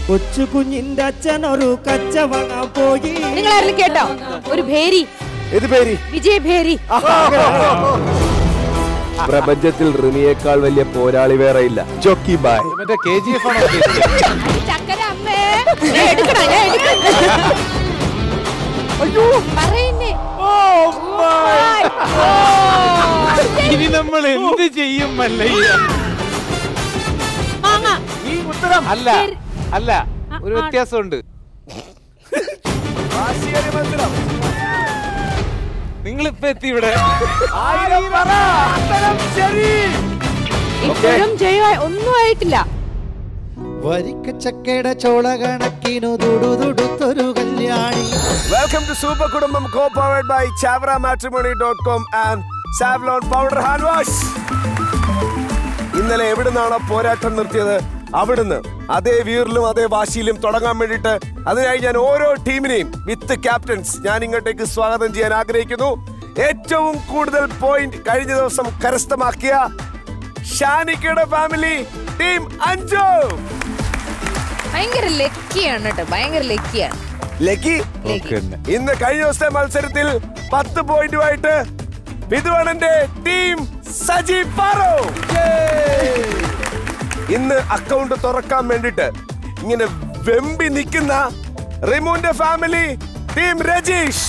കൊച്ചു കുഞ്ഞിന്റെ അച്ഛൻ ഒരു കച്ച വാങ്ങാൻ പോയി നിങ്ങൾ ആരെങ്കിലും കേട്ടോ ഒരു ഭേരി ഏത് പേര് വിജയ് ഭേരി പ്രപഞ്ചത്തിൽ റിമിയേക്കാൾ വലിയ പോരാളി വേറെ ഇല്ല ജോക്കി ബായ് മറ്റേ കെ ജി എഫ് ആണോ ഉദ്ദേശിച്ചത്? ചക്കര അമ്മേ ഞാൻ എടുക്കണ ഞാൻ എടുക്കണ അയ്യോ പറയുന്നേ ഇനി നമ്മൾ എന്ത് ചെയ്യും മല്ലയ്യ മാങ്ങ ഈ ഉത്തരം അല്ല അല്ല ഒരു വ്യത്യാസമുണ്ട് വാശിയേറിയ മത്സരം. നിങ്ങൾ ഇപ്പൊ എത്തി ഇവിടെ ആയിരം പറ. ഉത്തരം ശരി ഇപ്പോഴും ജയ ഒന്നും ആയിട്ടില്ല വരിക്കച്ചക്കയുടെ ചോള കണക്കിനു തുടുതുടുത്തൊരു കല്യാണി വെൽക്കം ടു സൂപ്പർ കുടുംബം co powered by Chavara matrimony dot com and Savlon powder hand wash ഇന്നലെ എവിടുന്നാണോ പോരാട്ടം നിർത്തിയത് അവിടുന്ന് അതേ വീറിലും അതേ വാശിയിലും തുടങ്ങാൻ വേണ്ടിയിട്ട് അതിനായി ഞാൻ ഓരോ ടീമിനെയും വിത്ത് ക്യാപ്റ്റൻസ് ഞാൻ ഇങ്ങോട്ടേക്ക് സ്വാഗതം ചെയ്യാൻ ആഗ്രഹിക്കുന്നു ഏറ്റവും കൂടുതൽ പോയിന്റ് കഴിഞ്ഞ ദിവസം കരസ്ഥമാക്കിയ ഷാനിക്കയുടെ ഫാമിലി ടീം അഞ്ചു ഭയങ്കര ലക്കിയാണ് കേട്ടോ ഭയങ്കര ലക്കിയാണ് ലക്കി ഇന്ന് കഴിഞ്ഞ ദിവസത്തെ മത്സരത്തിൽ പത്ത് പോയിന്റുമായിട്ട് വിധുവണന്റെ ടീം സജി പാറോ ഇന്ന് അക്കൗണ്ട് തുറക്കാൻ വേണ്ടിട്ട് ഇങ്ങനെ വെമ്പി നിൽക്കുന്ന റിമുന്റെ ഫാമിലി ടീം രജീഷ്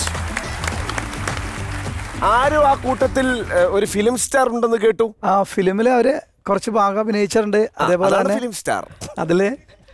ആരും ആ കൂട്ടത്തിൽ ഏഹ്, ഒരു ഫിലിം സ്റ്റാർ ഉണ്ടെന്ന് കേട്ടു ആ ഫിലിമിൽ അവര് കുറച്ച് ഭാഗം അഭിനയിച്ചിട്ടുണ്ട് അതേപോലെ തന്നെ ഫിലിം സ്റ്റാർ അതില്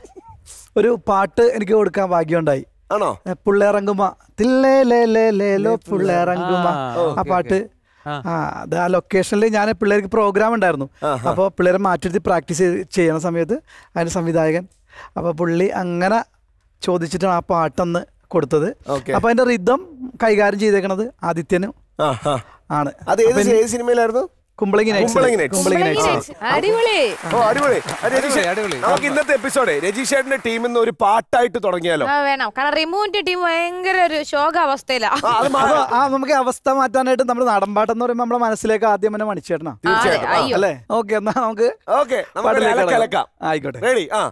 ഒരു പാട്ട് എനിക്ക് കൊടുക്കാൻ ഭാഗ്യമുണ്ടായി ആണോ ഏ, പുള്ളേറങ്ങുമ തില്ലേ ലേ ലേ ലേ ലോ പുള്ളേറങ്ങുമ ആ പാട്ട് ആ അത് ആ ലൊക്കേഷനിൽ ഞാൻ പിള്ളേർക്ക് പ്രോഗ്രാം ഉണ്ടായിരുന്നു അപ്പോൾ പിള്ളേരെ മാറ്റിയെടുത്ത് പ്രാക്ടീസ് ചെയ്യുന്ന സമയത്ത് അതിന്റെ സംവിധായകൻ അപ്പോൾ പുള്ളി അങ്ങനെ ചോദിച്ചിട്ടാണ് ആ പാട്ടന്ന് കൊടുത്തത് Okay. അപ്പൊ അതിന്റെ റിതം കൈകാര്യം ചെയ്തേക്കണത് ആദിത്യനും ആ, ആ. ആണ് അത് ഏത് ഏത് സിനിമയിലായിരുന്നു Kumbalangi nights Kumbalangi Nights. Kumbalangi nights അടിപൊളി ഓ അടിപൊളി ആ, രജീഷ്, അടിപൊളി, അടിപൊളി. നമുക്ക് ഇന്നത്തെ എപ്പിസോഡ് രജീഷ് ചേട്ടന്റെ ടീമിൽ നിന്ന് ഒരു പാട്ടായിട്ട് തുടങ്ങിയാലോ ആ വേണം കാരണം റിമൂവിന്റെ ടീം ഭയങ്കര ഒരു ശോകാവസ്ഥയിലാ ആ, അത് മാ- അപ്പൊ ആ നമുക്ക് അവസ്ഥ മാറ്റാനായിട്ട് നമ്മുടെ നാടൻപാട്ട് എന്ന് പറയുമ്പോൾ നമ്മുടെ മനസ്സിലേക്ക് ആദ്യം തന്നെ മണിച്ചേട്ടനാ തീർച്ചയായിട്ടും. ആ, അയ്യോ. അല്ലേ ഓക്കെ എന്നാ നമുക്ക് ഓക്കെ നമുക്ക് പാട്ടിലേക്ക് കലക്കാം കടക്കാം. ആയിക്കോട്ടെ റെഡി ആ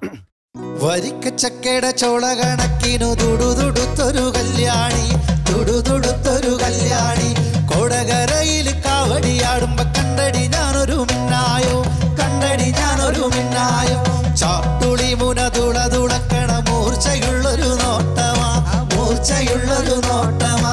വരിക്കച്ചക്കയുടെ ചോള കണക്കിനു തുടുതുടുത്തൊരു കല്യാണി തുടുതുടുത്തൊരു കല്യാണി കൊടകരയിൽ കാവടിയാടുമ്പോ കണ്ടടി ഞാനൊരു മിന്നായോ കണ്ടടി ഞാനൊരു മിന്നായോ ചാട്ടുളി മുന തുള തുളക്കണ മൂർച്ചയുള്ളൊരു നോട്ടമാ മൂർച്ചയുള്ളൊരു നോട്ടമാ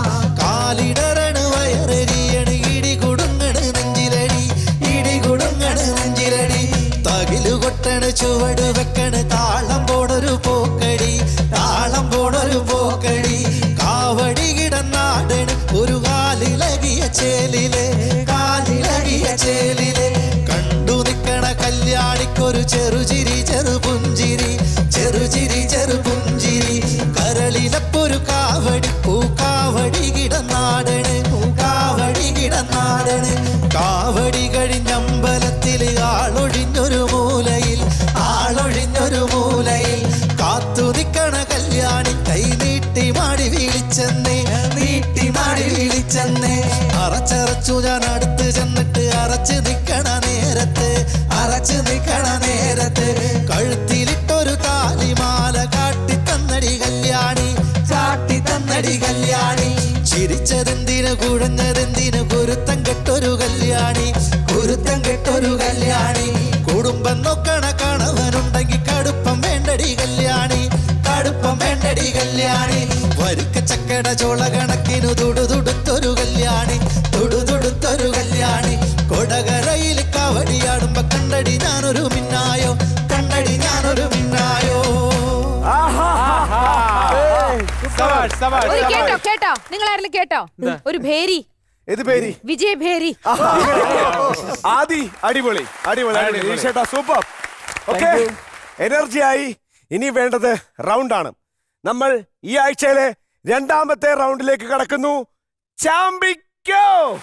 കാലിടരണ വയറെരിയണ് ഇടി കുടുങ്ങണ് നെഞ്ചിലടി ഇടി കുടുങ്ങണ് നെഞ്ചിലടി തകിലു കൊട്ടണ് ചുവട് വെക്കണ് താളം പോണൊരു പോക്കടി താളം പോണൊരു പോക്കടി കാവടി കിടന്നാടണ് ഒരു കാലിലകിയ ചേലിലെ കാലിലകിയ ചേലിലെ കണ്ടു നിക്കണ കല്യാണിക്കൊരു ചെറുചിരി ചെറു പുഞ്ചിരി ചെറുചിരി ചെറു പുഞ്ചിരി കരളിലപ്പൊരു കാവടി പൂക്കാവടി കിടന്നാടണ് പൂക്കാവടി കിടന്നാടണ് കാവടി കഴിഞ്ഞമ്പലത്തിൽ ആളൊഴിഞ്ഞൊരു മൂലയിൽ ആളൊഴിഞ്ഞൊരു മൂലയിൽ കാത്തു നിക്കണ കല്യാണി കൈ നീട്ടി മാടി വിളിച്ചെന്നേ നീട്ടി മാടി വിളിച്ചെന്നേ അറച്ചറച്ചു ഞാൻ അടുത്ത് ചെന്നിട്ട് അറച്ചു നിക്കണ നേരത്ത് അറച്ചു നിക്കണ നേരത്ത് കഴുത്തിലിട്ടൊരു താലിമാല കാട്ടി തന്നടി കല്യാണി ചാട്ടി തന്നടി കല്യാണി ചിരിച്ചതെന്തിനു കുഴഞ്ഞതെന്തിനു കുരുത്തം കെട്ടൊരു കല്യാണി കുരുത്തം കെട്ടൊരു കല്യാണി കുടുംബം നോക്കണ കണവനുണ്ടെങ്കിൽ കടുപ്പം വേണ്ടടി കല്യാണി കടുപ്പം വേണ്ടടി കല്യാണി വരിക്ക ചക്കട ചോള കണക്കിനു തുടുതുടുത്തൊരു കല്യാണി തുടുതുടുത്തൊരു കല്യാണി കൊടകരയിൽ കവടിയാടുമ്പോ കണ്ടടി ഞാനൊരു മിന്നായോ കണ്ടടി ഞാനൊരു മിന്നായോ സവാഷ്, സവാഷ്, ഒരു സവാഷ്. കേട്ടോ കേട്ടോ നിങ്ങൾ ആരെങ്കിലും കേട്ടോ ഒരു ഭേരി ഏത് പേര് വിജയ് ഭേരി ആദി അടിപൊളി അടിപൊളി അടിപൊളി രജീഷ് ചേട്ടാ സൂപ്പർ ഓക്കെ എനർജി ആയി ഇനി വേണ്ടത് റൗണ്ട് ആണ് നമ്മൾ ഈ ആഴ്ചയിലെ രണ്ടാമത്തെ റൗണ്ടിലേക്ക് കടക്കുന്നു ചാമ്പിക്കോ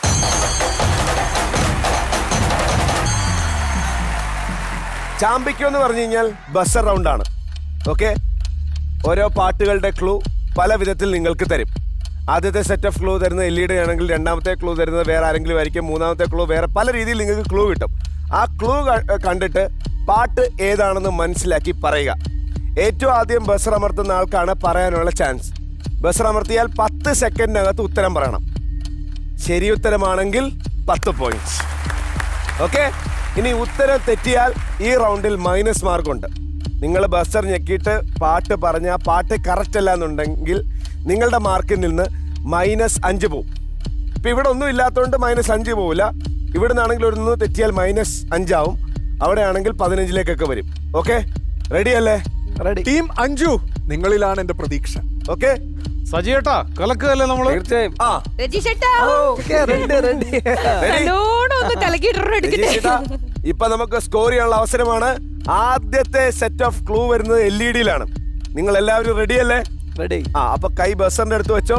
ചാമ്പിക്കോ എന്ന് പറഞ്ഞു കഴിഞ്ഞാൽ ബസർ റൗണ്ട് ആണ് ഓക്കെ ഓരോ പാട്ടുകളുടെ ക്ലൂ പല വിധത്തിൽ നിങ്ങൾക്ക് തരും ആദ്യത്തെ സെറ്റ് ഓഫ് ക്ലൂ തരുന്നത് എൽ ഇ ഡി ആണെങ്കിൽ രണ്ടാമത്തെ ക്ലൂ തരുന്നത് വേറെ ആരെങ്കിലും ആയിരിക്കും മൂന്നാമത്തെ ക്ലൂ വേറെ പല രീതിയിൽ നിങ്ങൾക്ക് ക്ലൂ കിട്ടും ആ ക്ലൂ കണ്ടിട്ട് പാട്ട് ഏതാണെന്ന് മനസ്സിലാക്കി പറയുക ഏറ്റവും ആദ്യം ബസർ അമർത്തുന്ന ആൾക്കാണ് പറയാനുള്ള ചാൻസ് ബസർ അമർത്തിയാൽ പത്ത് സെക്കൻഡിനകത്ത് ഉത്തരം പറയണം ശരി ഉത്തരമാണെങ്കിൽ പത്ത് പോയിന്റ്സ് ഓക്കെ ഇനി ഉത്തരം തെറ്റിയാൽ ഈ റൗണ്ടിൽ മൈനസ് മാർക്ക് ഉണ്ട് നിങ്ങൾ ബസർ ഞെക്കിയിട്ട് പാട്ട് പറഞ്ഞ പാട്ട് കറക്റ്റ് അല്ല എന്നുണ്ടെങ്കിൽ നിങ്ങളുടെ മാർക്കിൽ നിന്ന് മൈനസ് അഞ്ച് പോവും ഇപ്പൊ ഇവിടെ ഒന്നും ഇല്ലാത്തതുകൊണ്ട് മൈനസ് അഞ്ച് പോവില്ല ഇവിടെ നിന്നാണെങ്കിൽ ഒരു നിന്ന് തെറ്റിയാൽ മൈനസ് അഞ്ചാവും അവിടെ ആണെങ്കിൽ പതിനഞ്ചിലേക്കൊക്കെ വരും ഓക്കെ റെഡി അല്ലേ റെഡി ടീം അഞ്ജു നിങ്ങളിലാണ് എന്റെ പ്രതീക്ഷ ഓക്കെ സജിയേട്ടാ കലക്കുകയല്ലേ നമ്മള് തീർച്ചയായും ആ രജിഷേട്ടാ റെഡി റെഡി ready? നല്ലോണം ഒന്ന് കലക്കിയിട്ടുണ്ട് എടുക്കട്ടെ രജിഷിത, ഇപ്പൊ നമുക്ക് സ്കോർ ചെയ്യാനുള്ള അവസരമാണ് ആദ്യത്തെ സെറ്റ് ഓഫ് ക്ലൂ വരുന്നത് എൽ ഇ ഡിയിലാണ് നിങ്ങൾ എല്ലാവരും റെഡി അല്ലേ റെഡി ആ അപ്പൊ കൈ ബസറിന്റെ അടുത്ത് വെച്ചോ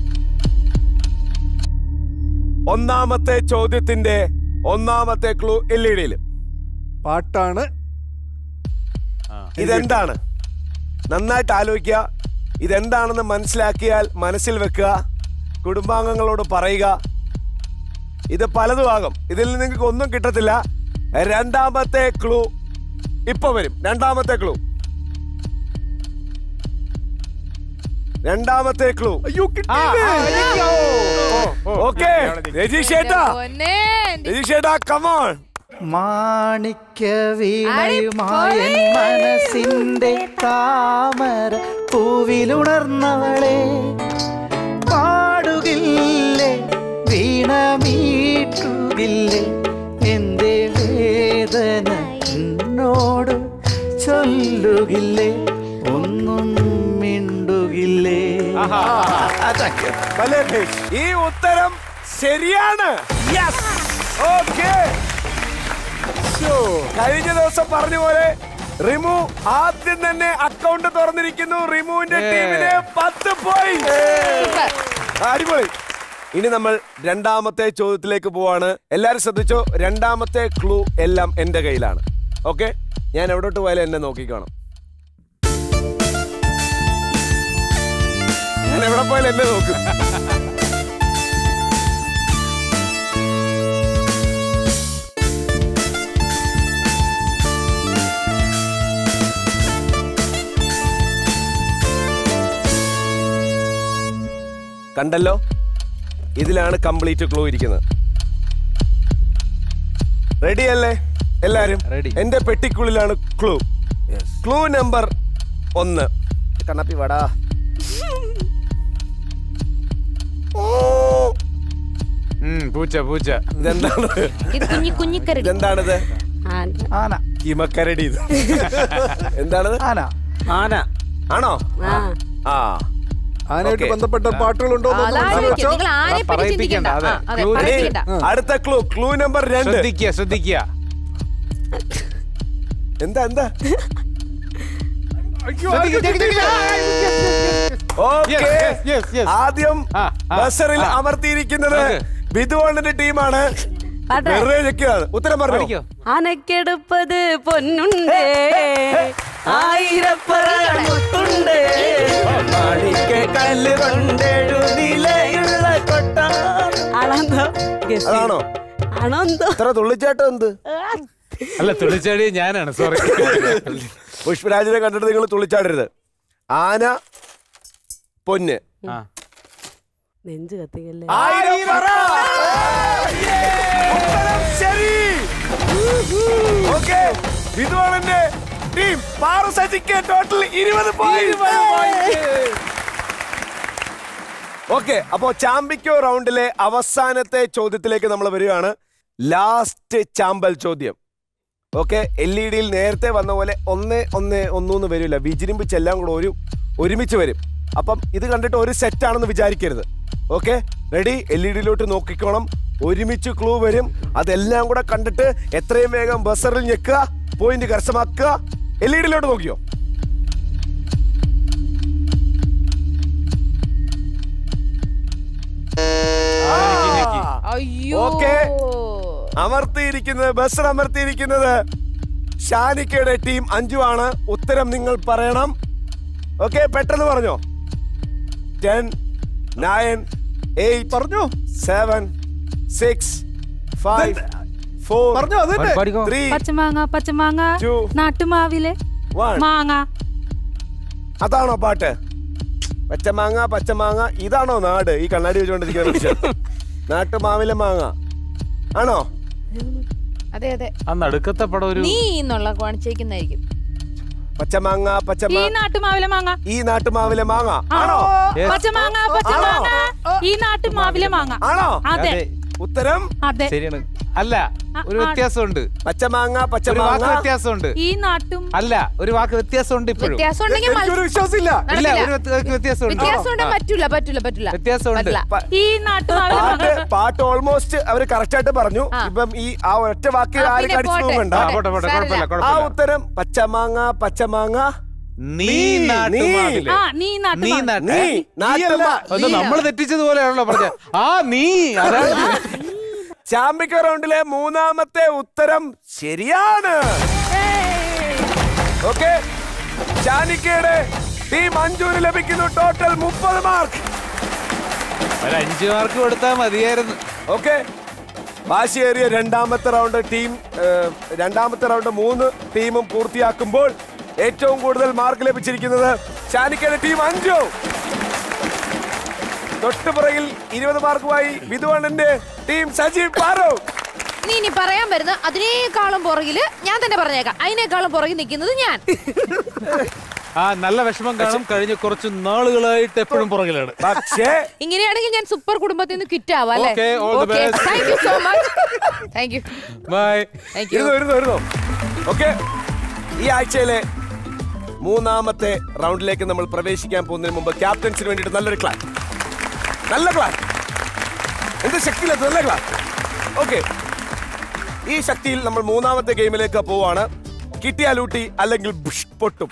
ഒന്നാമത്തെ ചോദ്യത്തിന്റെ ഒന്നാമത്തെ ക്ലൂ എൽ ഇ ഡിയിൽ പാട്ടാണ് ഇതെന്താണ് നന്നായിട്ട് ആലോചിക്കുക ഇതെന്താണെന്ന് മനസ്സിലാക്കിയാൽ മനസ്സിൽ വെക്കുക കുടുംബാംഗങ്ങളോട് പറയുക ഇത് പലതും ആകും ഇതിൽ നിന്ന് നിങ്ങൾക്ക് ഒന്നും കിട്ടത്തില്ല രണ്ടാമത്തെ ക്ലൂ ഇപ്പൊ വരും രണ്ടാമത്തെ ക്ലൂ രണ്ടാമത്തെ ക്ലൂ അയ്യോ ആ, ആ, അയ്യോ. ഓ, ഓ. ഓക്കെ രജീഷ് ഏട്ടാ പൊന്നേ, എന്റെ രജീഷ് ഏട്ടാ കമോൺ മാണിക്യ വീണയുമായൻ മനസ്സിന്റെ താമര പൂവിലുണർന്നവളെ പാടുകില്ലേ വീണ മീട്ടുകില്ലേ എന്റെ വേദന എന്നോട് ചൊല്ലുകില്ലേ ഒന്നും മിണ്ടുകില്ലേ ഭലേ ഭേഷ്. ഈ ഉത്തരം ശരിയാണ് ഓക്കെ കഴിഞ്ഞ ദിവസം പറഞ്ഞ പോലെ റിമു ആദ്യം തന്നെ അക്കൗണ്ട് തുറന്നിരിക്കുന്നു റിമുവിന്റെ ടീമിന് പത്ത് പോയിന്റ് അടിപൊളി ഇനി നമ്മൾ രണ്ടാമത്തെ ചോദ്യത്തിലേക്ക് പോവാണ് എല്ലാരും ശ്രദ്ധിച്ചോ രണ്ടാമത്തെ ക്ലൂ എല്ലാം എന്റെ കയ്യിലാണ് ഓക്കെ ഞാൻ എവിടോട്ട് പോയാലും എന്നെ നോക്കിക്കോണം ഞാൻ എവിടെ പോയാലും എന്നെ നോക്കും കണ്ടല്ലോ ഇതിലാണ് കംപ്ലീറ്റ് ക്ലൂ ഇരിക്കുന്നത് റെഡി അല്ലേ എല്ലാരും Ready. എന്റെ പെട്ടിക്കുള്ളിലാണ് ക്ലൂ ക്ലൂ നമ്പർ ഒന്ന് കണ്ണപ്പി വടാ ഉം, പൂച്ച പൂച്ച ഇതെന്താണ് ഇത് കുഞ്ഞി കുഞ്ഞിക്കരടി ഇതെന്താണിത് ആന കിമക്കരടി ഇത് എന്താണിത് ആന ആന ആണോ ആ ആനയായിട്ട് Okay. ബന്ധപ്പെട്ട പാട്ടുകളുണ്ടോ എന്ന് ഒന്ന് അതായിരിക്കും മനസ്സിലാച്ചോ? നിങ്ങൾ ആരെ ആ, പറ്റി പറയിപ്പിക്കണ്ട, ചിന്തിക്കണ്ട അതെ. ആ, അതെ Clue ready? പറയിപ്പിക്കണ്ട അടുത്ത ക്ലൂ ക്ലൂ നമ്പർ രണ്ട് ശ്രദ്ധിക്കുക ശ്രദ്ധിക്കുക എന്താ എന്താ ശ്രദ്ധിക്കുക, ശ്രദ്ധിക്കുക. Okay Yes, yes, yes. ആദ്യം ആ, ആ, ബസറിൽ ആ. അമർത്തിയിരിക്കുന്നത് Okay. ബിദുവണ്ണന്റെ ടീമാണ് പാട്ടെ. വെറുതെ ഞെക്കുകയാണ് ഉത്തരം പറഞ്ഞു പഠിക്കോ അനക്കെടുപ്പത് പൊന്നുണ്ടേ ആയിരപ്പറമുത്തുണ്ടേ കല്ലുകൊണ്ടെഴുതിലയുള്ള കൊട്ടാരം ആണെന്തോ Guess ചെയ്യ്. അതാണോ ആണോ എന്തോ ഇത്ര തുള്ളിച്ചാട്ടം എന്ത് അല്ല തുള്ളിച്ചാടിയ ഞാനാണ് സോറി പുഷ്പരാജിനെ കണ്ടിട്ട് നിങ്ങൾ തുള്ളിച്ചാടരുത് ആന പൊന്ന് ആ നെഞ്ച് കത്തിക്കല്ലേ ആയിരം പറ. ഉത്തരം ശരി ഓക്കെ വിധുവാണന്റെ ടീം പാറു സജിക്ക് ടോട്ടൽ ഇരുപത് ഓക്കെ അപ്പോ ചാമ്പിക്കോ റൗണ്ടിലെ അവസാനത്തെ ചോദ്യത്തിലേക്ക് നമ്മൾ വരികയാണ് ലാസ്റ്റ് ചാമ്പൽ ചോദ്യം ഓക്കെ എൽ ഇ ഡിയിൽ നേരത്തെ വന്ന പോലെ ഒന്ന് ഒന്ന് ഒന്നൊന്നും വരില്ല വിജിരിമ്പിച്ച് എല്ലാം കൂടെ ഒരു ഒരുമിച്ച് വരും അപ്പം ഇത് കണ്ടിട്ട് ഒരു സെറ്റ് ആണെന്ന് വിചാരിക്കരുത് ഓക്കെ റെഡി എൽ ഇ ഡിയിലോട്ട് നോക്കിക്കോണം ഒരുമിച്ച് ക്ലൂ വരും അതെല്ലാം കൂടെ കണ്ടിട്ട് എത്രയും വേഗം ബസറിൽ ഞെക്കുക പോയിന്റ് കരസ്ഥമാക്കുക എൽ ഇ ഡിയിലോട്ട് നോക്കിയോ ഞെക്കി, ഞെക്കി. അയ്യോ Okay. അമർത്തിയിരിക്കുന്നത് ബസർ അമർത്തിയിരിക്കുന്നത് ഷാനിക്കയുടെ ടീം അഞ്ചു ആണ് ഉത്തരം നിങ്ങൾ പറയണം ഓക്കെ പെട്ടെന്ന് പറഞ്ഞോ ടെൻ നയൻ എയ്റ്റ് പറഞ്ഞോ സെവൻ സിക്സ് ഫൈവ് ഫോർ പറഞ്ഞോ അത് തന്നെ പഠിക്കോ ത്രീ പച്ചമാങ്ങ പച്ചമാങ്ങ Two. നാട്ടുമാവിലെ വൺ മാങ്ങ അതാണോ പാട്ട് പച്ചമാങ്ങ പച്ചമാങ്ങ ഇതാണോ നാട് ഈ കണ്ണാടി വെച്ചുകൊണ്ടിരിക്കുന്ന മനുഷ്യൻ നാട്ടുമാവിലെ മാങ്ങ ആണോ അതെ അതെ ആ നടുക്കത്തെ പടം ഒരു നീ എന്നുള്ള കാണിച്ചേക്കുന്നതായിരിക്കും പച്ചമാങ്ങ ഈ പച്ചമാങ്ങ നാട്ടുമാവിലെ മാങ്ങ ഈ നാട്ടുമാവിലെ മാങ്ങ ആണോ Yes. പച്ചമാങ്ങ പച്ചമാങ്ങ ഈ നാട്ടുമാവിലെ മാങ്ങ ആണോ അതെ അതെ ഉത്തരം അതെ ശരിയാണ് അല്ല ഒരു ആ. വ്യത്യാസമുണ്ട് പച്ചമാങ്ങ ഒരു വാക്ക് പച്ചമാങ്ങ വ്യത്യാസമുണ്ട് ഈ നാട്ടും അല്ല ഒരു വാക്ക് വ്യത്യാസമുണ്ട് ഇപ്പോഴും വ്യത്യാസം ഉണ്ടെങ്കിൽ എനിക്കൊരു വിശ്വാസമില്ല ഇല്ല നടക്കില്ല. ഒരു വ്യത്യ- വ്യത്യാസമുണ്ട് വ്യത്യാസം ഉണ്ടെങ്കിൽ പറ്റൂല പറ്റൂല പറ്റൂല വ്യത്യാസമുണ്ട്. പറ്റില്ല. ഈ നാട്ടുമാവിലെ പാട്ട് മാങ്ങ പാട്ട് ഓൾമോസ്റ്റ് അവര് കറക്റ്റ് ആയിട്ട് പറഞ്ഞു ആ. ഇപ്പം ഈ ആ ഒറ്റ വാക്ക് ആ, ആര് പിന്നെ കടിച്ചു പോട്ടെ. പോകണ്ട ആ, പോട്ടെ പോട്ടെ കുഴപ്പമില്ല ആ കുഴപ്പമില്ല ഉത്തരം പച്ചമാങ്ങ പച്ചമാങ്ങ നീ നീ, നാട്ടുമാവിലെ ആ നീ നീ നാട്ടുമാവിലെ നാട്ട് നീ നാട്ടല്ല ഒന്ന് നമ്മൾ തെറ്റിച്ചതുപോലെയാണല്ലോ പറഞ്ഞ ആ നീ അതാണ് ചാമ്പിക്ക റൗണ്ടിലെ മൂന്നാമത്തെ ഉത്തരം ശരിയാണ് ഓക്കെ ഷാനിക്കയുടെ ടീം അഞ്ചൂര് ലഭിക്കുന്നു ടോട്ടൽ മുപ്പത് മാർക്ക് ഒരു അഞ്ചു മാർക്ക് കൊടുത്താൽ മതിയായിരുന്നു ഓക്കെ വാശിയേറിയ രണ്ടാമത്തെ റൗണ്ട് ടീം ഏഹ്, രണ്ടാമത്തെ റൗണ്ട് മൂന്ന് ടീമും പൂർത്തിയാക്കുമ്പോൾ ഏറ്റവും കൂടുതൽ മാർക്ക് ലഭിച്ചിരിക്കുന്നത് ഷാനിക്കയുടെ ടീം അഞ്ചു തൊട്ടുപുറകിൽ ഇരുപത് മാർക്കുമായി വിധുവണ്ണന്റെ ടീം സജീവ് പാറു നീ ഇനി പറയാൻ വരുന്ന അതിനേക്കാളും പുറകില് ഞാൻ തന്നെ പറഞ്ഞേക്കാം അതിനേക്കാളും പുറകിൽ നിൽക്കുന്നത് ഞാൻ ആ നല്ല വിഷമം കാണും കഴിഞ്ഞ കുറച്ച് നാളുകളായിട്ട് എപ്പോഴും പുറകിലാണ് പക്ഷേ ഇങ്ങനെയാണെങ്കിൽ ഞാൻ സൂപ്പർ കുടുംബത്തിൽ നിന്ന് ക്വിറ്റ് ആവാം അല്ലേ Okay, all the best. Thank you so much thank you bye thank you ഇരുന്നോ ഇരുന്നോ ഇരുന്നോ ഓക്കെ ഈ ആഴ്ചയിലെ മൂന്നാമത്തെ റൗണ്ടിലേക്ക് നമ്മൾ പ്രവേശിക്കാൻ പോകുന്നതിന് മുമ്പ് ക്യാപ്റ്റൻസിന് വേണ്ടിയിട്ട് നല്ലൊരു ക്ലാസ് നല്ല ക്ലാസ് എന്ത് ശക്തിയിലെത്തും നല്ല ക്ലാസ് ഓക്കെ ഈ ശക്തിയിൽ നമ്മൾ മൂന്നാമത്തെ ഗെയിമിലേക്ക് പോവാണ് കിട്ടിയാൽ ഊട്ടി അല്ലെങ്കിൽ ബുഷ് പൊട്ടും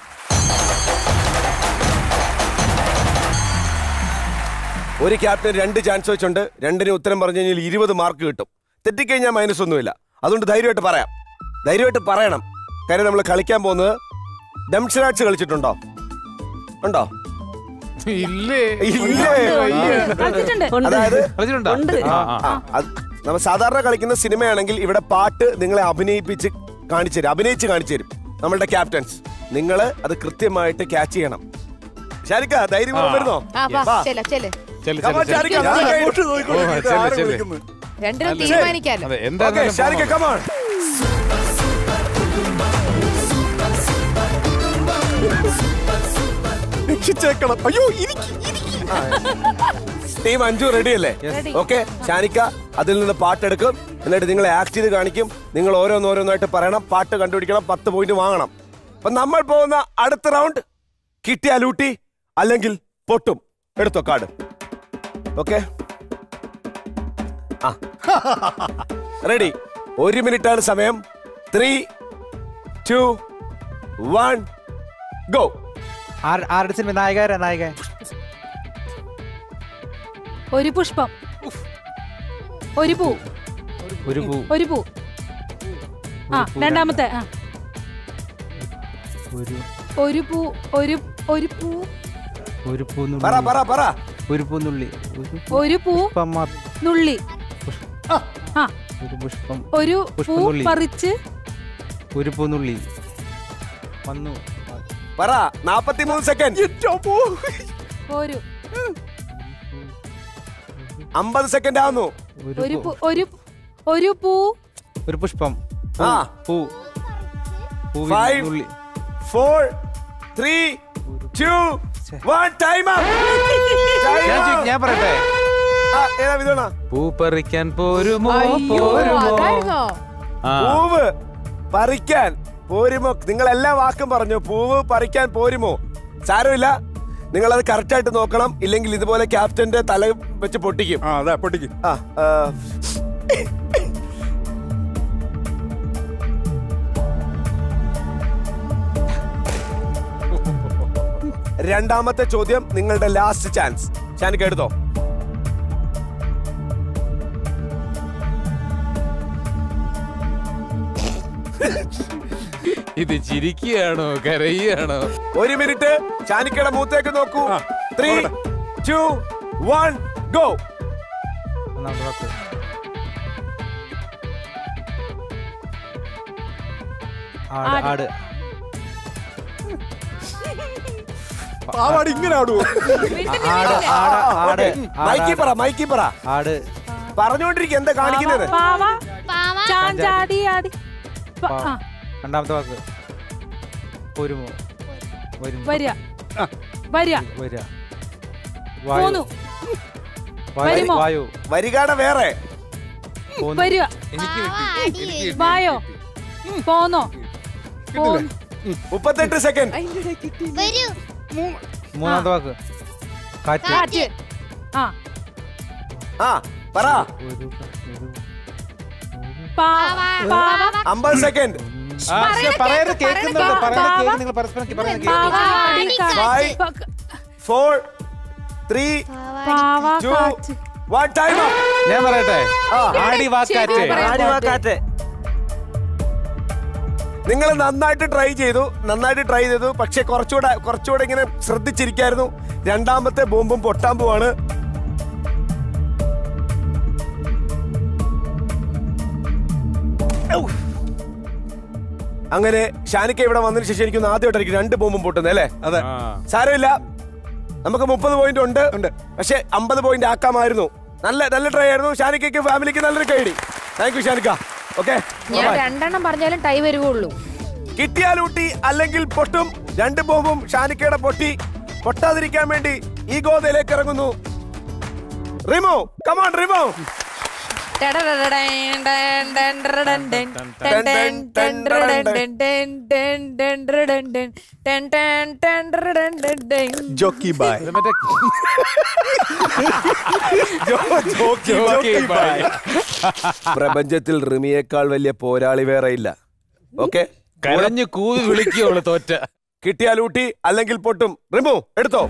ഒരു ക്യാപ്റ്റൻ രണ്ട് ചാൻസ് വെച്ചുണ്ട് രണ്ടിന് ഉത്തരം പറഞ്ഞു കഴിഞ്ഞാൽ ഇരുപത് മാർക്ക് കിട്ടും തെറ്റിക്കഴിഞ്ഞാൽ മൈനസ് ഒന്നുമില്ല അതുകൊണ്ട് ധൈര്യമായിട്ട് പറയാം ധൈര്യമായിട്ട് പറയണം കാര്യം നമ്മൾ കളിക്കാൻ പോകുന്നത് ഡംഷറാട്സ് കളിച്ചിട്ടുണ്ടോ ഉണ്ടോ ഇല്ലേ ഇല്ലേ കളിച്ചിട്ടുണ്ട് ഉണ്ട്. അതായത് കളിച്ചിട്ടുണ്ടോ ഉണ്ട്. ആ, ആ. ആ, അത് നമ്മൾ സാധാരണ കളിക്കുന്ന സിനിമയാണെങ്കിൽ ഇവിടെ പാട്ട് നിങ്ങളെ അഭിനയിപ്പിച്ച് കാണിച്ചു തരും അഭിനയിച്ച് കാണിച്ചു തരും നമ്മളുടെ ക്യാപ്റ്റൻസ് നിങ്ങൾ അത് കൃത്യമായിട്ട് ക്യാച്ച് ചെയ്യണം ശാരിക്ക ധൈര്യപൂർവ്വം വരുന്നോ ആ വാ വാ. ചെല്ല ചെല്ല് ചെല്ല്, Come on, ചെല്ല്, ചെല്ല്. ഷാരിക്ക, ഞാൻ നമുക്ക് അങ്ങോട്ട് നോക്കിക്കൊണ്ടിരിക്കുന്നു. ഓ, ചെല്ല്, ആരെ ചെല്ല്. വിളിക്കുന്നു? രണ്ടിനും തീരുമാനിക്കാലോ അതെ Okay, എന്തായാലും ഷാരിക്ക come on. രക്ഷിച്ചേക്കണം അയ്യോ ഇരിക്ക്, ഇരിക്ക്. ടീം അഞ്ചു റെഡി അല്ലേ Ready. ഓക്കെ ഷാനിക്ക അതിൽ നിന്ന് പാട്ടെടുക്കും എന്നിട്ട് നിങ്ങളെ ആക്ട് ചെയ്ത് കാണിക്കും നിങ്ങൾ ഓരോന്നോരോന്നായിട്ട് പറയണം പാട്ട് കണ്ടുപിടിക്കണം പത്ത് പോയിന്റ് വാങ്ങണം അപ്പൊ നമ്മൾ പോകുന്ന അടുത്ത റൗണ്ട് കിട്ടിയാൽ ഊട്ടി അല്ലെങ്കിൽ പൊട്ടും എടുത്തോ കാർഡ് ഓക്കെ ആ റെഡി ഒരു മിനിറ്റ് ആണ് സമയം ത്രീ ടു വൺ ഗോ ആരുടെ സിനിമ നായകാരാ നായിക ഒരു പുഷ്പം ഒരു പൂ ഒരു പൂ ഒരു പൂ ആ രണ്ടാമത്തെ ആ ഒരു ഒരു പൂ ഒരു ഒരു പൂ ഒരു പൂ പറ പറ പറ ഒരു പൂന്നുള്ളി ഒരു ഒരു പൂ പുഷ്പം മാ- നുള്ളി ആ ഒരു പുഷ്പം ഒരു പൂ പുഷ്പനുള്ളി. പറിച്ച് ഒരു പൂന്നുള്ളി വന്നു പറ നാപ്പത്തിമൂന്ന് സെക്കൻഡ് ഒരു അമ്പത് സെക്കൻഡ് ആവുന്നു ഒരു പൂ ഒരു ഒരു പൂ ഒരു പുഷ്പം ആ പൂ പൂവിൻ Five. നുള്ളി four three two one time ഞാൻ ചോ- ഞാൻ പറയട്ടെ ഏതാ വിധോണ പൂ പറിക്കാൻ പോരുമോ അയ്യോ പോരുമോ അതായിരുന്നോ ആ പൂവ് പറിക്കാൻ പോരുമോ നിങ്ങൾ എല്ലാ വാക്കും പറഞ്ഞു പൂവ് പറിക്കാൻ പോരുമോ സാരമില്ല നിങ്ങൾ അത് കറക്റ്റ് ആയിട്ട് നോക്കണം ഇല്ലെങ്കിൽ ഇതുപോലെ ക്യാപ്റ്റന്റെ തല വെച്ച് പൊട്ടിക്കും ആ അതെ പൊട്ടിക്ക് ആ ആ. രണ്ടാമത്തെ ചോദ്യം നിങ്ങളുടെ ലാസ്റ്റ് ചാൻസ് ഷാനിക്ക് എടുത്തോ ഇത് ചിരിക്കുകയാണോ കരയുകയാണോ ഒരു മിനിറ്റ് ഷാനിക്കയുടെ മൂത്തേക്ക് നോക്കൂ ആ, ത്രീ നോക്കട്ടെ. ടു വൺ ഗോ ഒന്നാമത്തെ വാക്ക് ആട് ആട്. ആട് പാവാട ഇങ്ങനെ ആടുവോ ആട് ആട് ആട് മൈക്കി പറ മൈക്കി പറ ആട് പറഞ്ഞുകൊണ്ടിരിക്കുക എന്താ കാണിക്കുന്നത് പാവ പാവ ചാഞ്ചാടി ആടി പ- ആ, രണ്ടാമത്തെ വാക്ക് ഒരുമോ ഒരുമോ വരിക വരിക വരിക പോന്നു വായു വരുമോ? വായു വരികാട വേറെ പോന്നു. വരിക എനിക്ക് കിട്ടി എനിക്ക് കിട്ടി. വായോ പോന്നോ പോന്നു മുപ്പത്തെട്ട് സെക്കൻഡ് വരൂ മൂന്നാമത്തെ വാക്ക് കാറ്റ് കാറ്റ് ആ ആ പറ ഒരു ഒരു പാവ പാവ അമ്പത് സെക്കൻഡ് ആ, ശ്ശെ, പറയരുത് കേൾക്കുന്നുണ്ട് പറയുന്നത് കേൾക്കുന്നു നിങ്ങൾ പരസ്പരം പറയുന്നത് പാവ കേൾക്കുന്നു ആടി Five. കാറ്റ് ഫോർ ത്രീ പാവ ടു കാറ്റ് വൺ ടൈം ഞാൻ പറയട്ടെ ആടി വാക്കാറ്റ് ശരി, നിങ്ങൾ നന്നായിട്ട് ട്രൈ ചെയ്തു നന്നായിട്ട് ട്രൈ ചെയ്തു പക്ഷെ കുറച്ചുകൂടെ കുറച്ചുകൂടെ ഇങ്ങനെ ശ്രദ്ധിച്ചിരിക്കായിരുന്നു രണ്ടാമത്തെ ബോംബും പൊട്ടാൻ പോവാണ് ഔ. അങ്ങനെ ഷാനിക്ക ഇവിടെ വന്നതിന് ശേഷം എനിക്ക് ആദ്യമായിട്ടായിരിക്കും രണ്ട് ബോംബും പൊട്ടുന്നത് അല്ലേ അതെ സാരമില്ല നമുക്ക് മുപ്പത് പോയിന്റ് ഉണ്ട് ഉണ്ട് പക്ഷെ അമ്പത് പോയിന്റ് ആക്കാമായിരുന്നു നല്ല നല്ല ട്രൈ ആയിരുന്നു ഷാനിക്കയ്ക്ക് ഫാമിലിക്ക് നല്ലൊരു കൈഡി താങ്ക് യു ഷാനിക്ക ഓക്കെ ഞാൻ രണ്ടെണ്ണം പറഞ്ഞാലും ടൈ വരുവുള്ളൂ കിട്ടിയാലൂട്ടി അല്ലെങ്കിൽ പൊട്ടും രണ്ട് ബോംബും ഷാനിക്കയുടെ പൊട്ടി പൊട്ടാതിരിക്കാൻ വേണ്ടി ഈ ഗോതയിലേക്ക് ഇറങ്ങുന്നു റിമോ കമാൺ റിമോ ജോക്കി ബായ് ഇത് മറ്റേ ജോക്കി ബായ് പ്രപഞ്ചത്തിൽ റിമിയേക്കാൾ വലിയ പോരാളി വേറെ ഇല്ല ഓക്കെ കരഞ്ഞു കൂവി വിളിക്കുള്ളൂ തോറ്റ കിട്ടിയാലൂട്ടി അല്ലെങ്കിൽ പൊട്ടും റിമു എടുത്തോ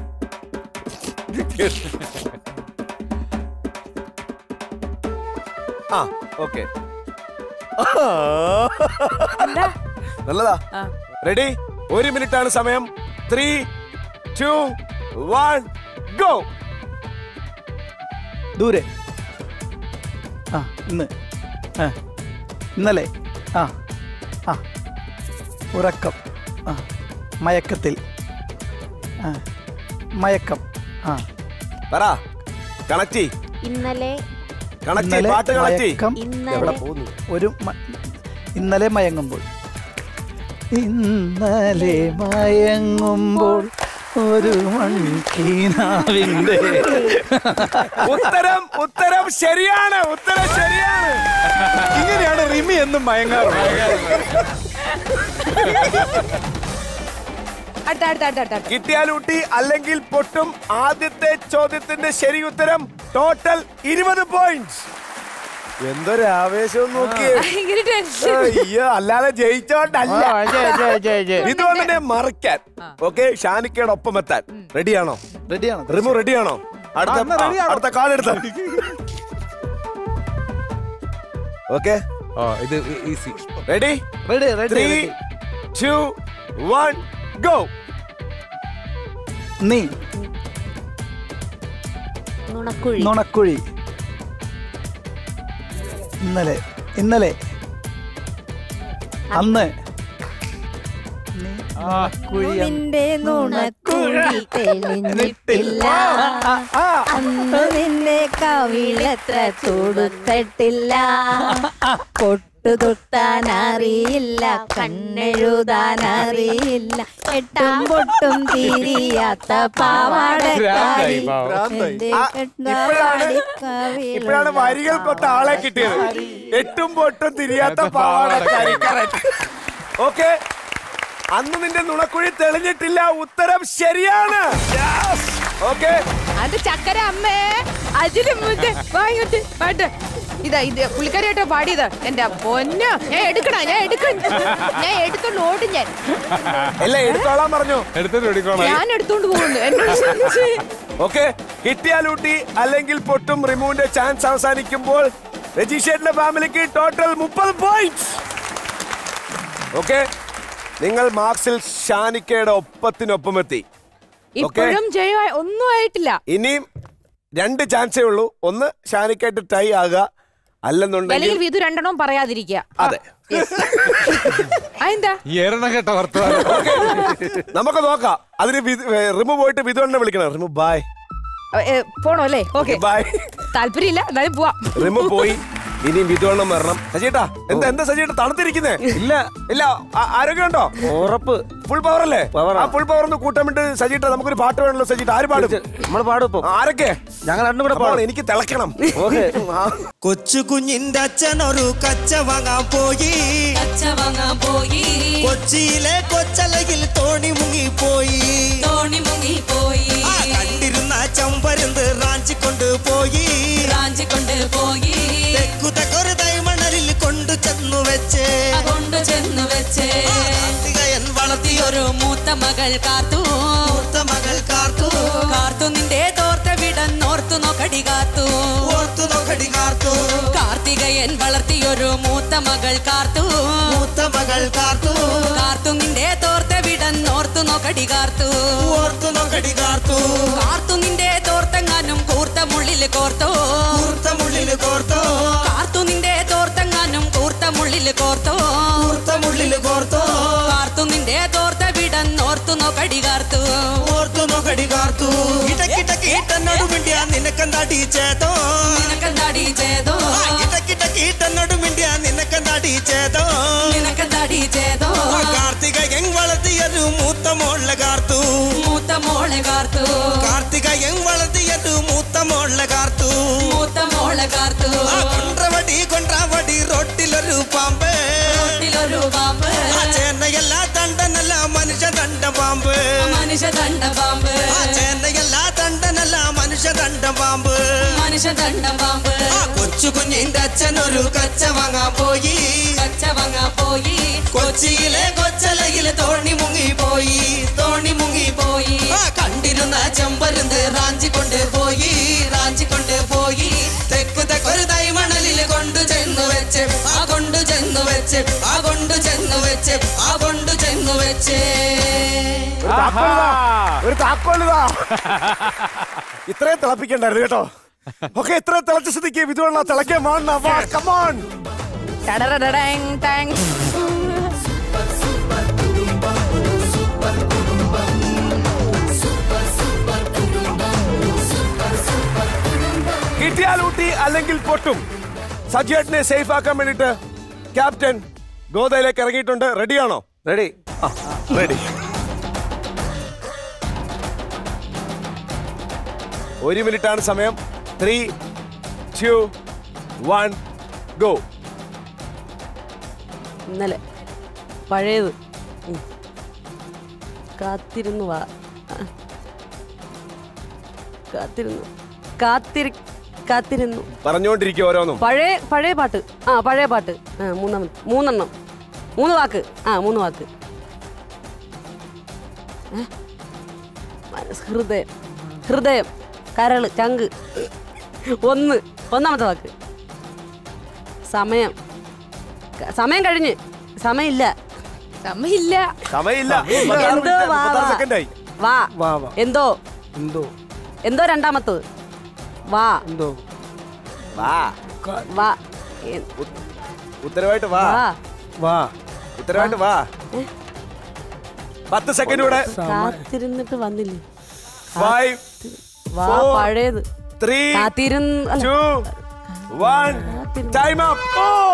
ആ ഓക്കെ നല്ലതാ റെഡി ഒരു മിനിറ്റ് ആണ് സമയം ത്രീ ടു വൺ ഗോ ദൂരെ ആ ഇന്ന് ആ ഇന്നലെ ആ ആ ഉറക്കം ആ മയക്കത്തിൽ ആ മയക്കം ആ പറ കണക്റ്റി ഇന്നലെ കണക്റ്റി ഇന്നലെ പാട്ട് കണക്റ്റി മയക്കം ഇന്നലെ എവിടെ പോകുന്നു ഒരു മ- ഇന്നലെ മയങ്ങുമ്പോൾ ഇന്നലെ മയങ്ങുമ്പോൾ ഒരു മൺകീനാവിന്റെ ഉത്തരം ഉത്തരം ശരിയാണ് ഉത്തരം ശരിയാണ് ഇങ്ങനെയാണ് റിമി എന്നും മയങ്ങാറ് അടുത്ത അടുത്ത അടുത്ത അടുത്ത അടുത്ത കിട്ടിയാലൂട്ടി അല്ലെങ്കിൽ പൊട്ടും ആദ്യത്തെ ചോദ്യത്തിന്റെ ശരി ഉത്തരം ടോട്ടൽ ഇരുപത് പോയിന്റ്സ് എന്തൊരു ആവേശം നോക്കിയേ ഭയങ്കര ടെൻഷൻ അയ്യോ അല്ലാതെ ജയിച്ചോണ്ടല്ല ഇത് വന്നെ മറിക്കാൻ ഓക്കെ ഷാനിക്കയുടെ ഒപ്പം എത്താൻ റെഡിയാണോ റെഡിയാണ് റിമു റെഡിയാണോ അടുത്ത ആ, എന്നാ ready ആ, ആണോ? അടുത്ത കാർഡ് എടുത്ത ഓക്കെ ഓ ഇത് easy ready ready ready three two one go നീ നുണക്കുഴി നുണക്കുഴി ഇന്നലെ ഇന്നലെ അന്ന് കുഴി നിന്റെ നുണക്കുഴി തെളിഞ്ഞിട്ടില്ല അന്ന് നിന്നെ കവിളത്ര തൊടുത്തിട്ടില്ല പൊട്ടു തൊട്ടാൻ അറിയില്ല കണ്ണെഴുതാൻ അറിയില്ല എട്ടും പൊട്ടും തിരിയാത്ത പാവാടക്കാരി ഭ്രാന്തായി. എന്റെ ആ, കെട്ടാവാടി ഇപ്പോഴാണ് വരികൾക്കൊത്ത ആളെ കിട്ടിയത് എട്ടും പൊട്ടും തിരിയാത്ത പാവാടക്കാരി ഓക്കെ അന്ന് നിന്റെ നുണക്കുഴി തെളിഞ്ഞിട്ടില്ല ഉത്തരം ശരിയാണ് ഓക്കെ അത് ചക്കര അമ്മേ അതിലും മുന്നേ വാ ഇങ്ങോട്ട് പാട്ട് ഇതാ ഇത് പുള്ളിക്കാരിയായിട്ടോ പാടിയത് എന്റെ പൊന്ന ഞാൻ എടുക്കണ ഞാൻ എടുക്ക ഞാൻ എടുത്തോണ്ട് ഓടും ഞാൻ അല്ല എടുത്തോളാൻ പറഞ്ഞു എടുത്തിട്ട് എടുക്കണം ഞാൻ എടുത്തോണ്ട് പോകുന്നു എന്നോട് ക്ഷമിച്ച്. ഓക്കെ കിട്ടിയാലൂട്ടി അല്ലെങ്കിൽ പൊട്ടും റിമൂവിന്റെ ചാൻസ് അവസാനിക്കുമ്പോൾ രജിഷേട്ടിന്റെ ഫാമിലിക്ക് ടോട്ടൽ മുപ്പത് പോയിന്റ് ഓക്കെ നിങ്ങൾ മാർക്സിൽ ഷാനിക്കയുടെ ഒപ്പത്തിനൊപ്പം എത്തി ഇപ്പോഴും ജയമായി ഒന്നും ആയിട്ടില്ല ഇനിയും രണ്ട് ചാൻസേ ഉള്ളൂ ഒന്ന് ഷാനിക്കായിട്ട് ടൈ ആകുക അല്ലെന്നുണ്ടെങ്കിൽ അല്ലെങ്കിൽ വിധു രണ്ടെണ്ണം പറയാതിരിക്കുക അതെ ആ അതെന്താ ഈ എരണ കേട്ട വർത്തമാനം നമുക്ക് നോക്കാം അതിന് വി- ഏ, റിമു പോയിട്ട് വിധുവണ്ണനെ വിളിക്കണം റിമു ബായ് ഏ, പോണോ അല്ലേ ഓക്കെ ബായ് താല്പര്യമില്ല എന്നാലും പോവാം റിമു പോയി ഇനിയും വിധുവണ്ണം വരണം സജീട്ടാ എന്താ എന്താ സജീട്ട തണുത്തിരിക്കുന്നേ ഇല്ല ഇല്ല ആ- ആരോഗ്യമുണ്ടോ ഉറപ്പ് ഫുൾ പവർ അല്ലേ ആ ഫുൾ പവർ ഒന്ന് കൂട്ടാൻ വേണ്ടി സജീട്ട നമുക്കൊരു പാട്ട് വേണല്ലോ സജീട്ട ആര് പാടും നമ്മൾ പാടും ഇപ്പൊ ആരൊക്കെ ഞങ്ങൾ രണ്ടും കൂടെ പാടും എനിക്ക് തിളക്കണം ഓക്കെ കൊച്ചു കുഞ്ഞിന്റെ അച്ഛനൊരു കച്ച വാങ്ങാൻ പോയി കച്ച വാങ്ങാൻ പോയി കൊച്ചിയിലെ കൊച്ചലയിൽ തോണി മുങ്ങി പോയി തോണി മുങ്ങി പോയി ആ കണ്ടിരുന്ന ചമ്പരുന്ന് റാഞ്ചി കൊണ്ടുപോയി റാഞ്ചി കൊണ്ട് പോയി തെക്കു തെക്കൊരു തൈമണലിൽ കൊണ്ടു ചെന്നു വെച്ച് കൊണ്ട് ചെന്ന് വെച്ച് കാർത്തികയൻ വളർത്തിയൊരു ഒരു മൂത്ത മകൾ കാർത്തു മൂത്ത മകൾ കാർത്തു കാർത്തു നിന്റെ തോർത്ത വിടന്നോർത്തു നോക്കടി കാത്തു ഓർത്തു നോക്കടി കാർത്തു കാർത്തികയൻ വളർത്തിയൊരു മൂത്ത മകൾ കാർത്തു മൂത്ത മകൾ കാർത്തു കാർത്തു നിന്റെ തോർത്ത വിടന്നോർത്തു നോക്കടി കാർത്തു ഓർത്തു നോക്കടി കാർത്തു കാർത്തു നിന്റെ തോർത്തെങ്ങാനും കൂർത്ത മുള്ളില് കോർത്തോ കൂർത്ത മുള്ളില് കോർത്തോ കാർത്തു നിന്റെ തോർത്തെങ്ങാനും കൂർത്ത മുള്ളില് കോർത്തോ കൂർത്ത മുള്ളില് കോർത്തോ കാർത്തു നിന്റെ തോർത്ത വിടന്നോർത്തു നോക്കടി കാർത്തു ഓർത്തു നോക്കടി കാർത്തു ഇടക്കിടക്ക് ഈട്ടന്നോട് മിണ്ടിയ നിനക്കെന്താടി ചേതോ നിനക്കെന്താടി ചെയ്തോ ഇടക്കിടക്ക് ഈട്ടന്നോട് മിണ്ടിയ നിനക്കെന്താടി ചേതോ നിനക്കെന്താടി ചെയ്തോ കാർത്തിക എങ് വളർത്തിയൊരു മൂത്ത മോളിലെ കാർത്തു മൂത്ത മോളെ കാർത്തു കാർത്തിക എങ് വളർത്തിയൊരു മൂത്ത മോളിലെ കാർത്തു മൂത്ത മോളെ കാർത്തു ആ കൊണ്ട്രവടി കൊണ്ട്രാവടി റോട്ടിലൊരു പാമ്പ് ൊരു പാമ്പ് ആ ചേനയല്ല തണ്ടനല്ല മനുഷ്യ തണ്ട പാമ്പ് മനുഷ്യ തണ്ട പാമ്പ് ആ ചേനയല്ല തണ്ടനല്ല മനുഷ്യ തണ്ട പാമ്പ് മനുഷ്യ തണ്ട പാമ്പ് ആ കൊച്ചു കുഞ്ഞിന്റെ അച്ഛനൊരു കച്ച വാങ്ങാൻ പോയി കച്ച വാങ്ങാൻ പോയി കൊച്ചിയിലെ കൊച്ചലയില് തോണി മുങ്ങി പോയി തോണി മുങ്ങി പോയി ആ കണ്ടിരുന്ന ചെമ്പരുന്ന് റാഞ്ചി കൊണ്ട് പോയി റാഞ്ചി കൊണ്ട് പോയി തെക്കു തെക്കൊരു തൈമണലില് കൊണ്ടു ചെന്നു വെച്ച് ആ കൊണ്ടു ചെന്നു വെച്ച് ആ കൊണ്ടു ചെന്നു വെച്ച് ആ കൊണ്ടു ചെന്നു വെച്ച് ഒരു താക്കോലിതാ ഇത്രയും തിളപ്പിക്കണ്ടായിരുന്നു കേട്ടോ ഓക്കെ ഇത്രയും തിളച്ച സ്ഥിതിക്ക് വിധുവണ്ണ തിളക്കാൻ വേണ്ട വാ കമോൺ ടടടടടങ് ടങ്. കിട്ടിയാൽ ഊട്ടി അല്ലെങ്കിൽ പൊട്ടും സജിയേട്ടനെ സേഫ് ആക്കാൻ വേണ്ടിട്ട് ക്യാപ്റ്റൻ ഗോദയിലേക്ക് ഇറങ്ങിയിട്ടുണ്ട് റെഡിയാണോ റെഡി റെഡി ഒരു മിനിറ്റ് ആണ് സമയം ത്രീ ടു വൺ ഗോ ഇന്നലെ പഴയത് ഉം. കാത്തിരുന്നു വാ ആ. കാത്തിരുന്നു കാത്തിരി കാത്തിരുന്നു പറഞ്ഞുകൊണ്ടിരിക്കും ഓരോന്നും പഴയ പഴയ പാട്ട് ആ പഴയ പാട്ട് ആ മൂന്നാമത് മൂന്നെണ്ണം മൂന്ന് വാക്ക് ആ മൂന്ന് വാക്ക് ഏ? മനസ്സ് ഹൃദയം ഹൃദയം കരള് ചങ്ക് ഒന്ന് ഒന്നാമത്തെ വാക്ക് സമയം ക- സമയം കഴിഞ്ഞ് സമയമില്ല സമയമില്ല സമയമില്ല എന്തോ വാ വാ. സെക്കൻഡായി വാ വാ വാ എന്തോ എന്തോ എന്തോ രണ്ടാമത്തത് വാ എന്തോ വാ വാ എ- ഉത്തരവായിട്ട് വാ വാ വാ ഉത്തരവായിട്ട് വാ പത്ത് സെക്കൻഡ് കൂടെ കാത്തിരുന്നിട്ട് വന്നില്ലേ ഫൈവ് വാ Four. പഴയത് ത്രീ കാത്തിരുന്ന് അല്ല, ടു വൺ ടൈം അപ്പ്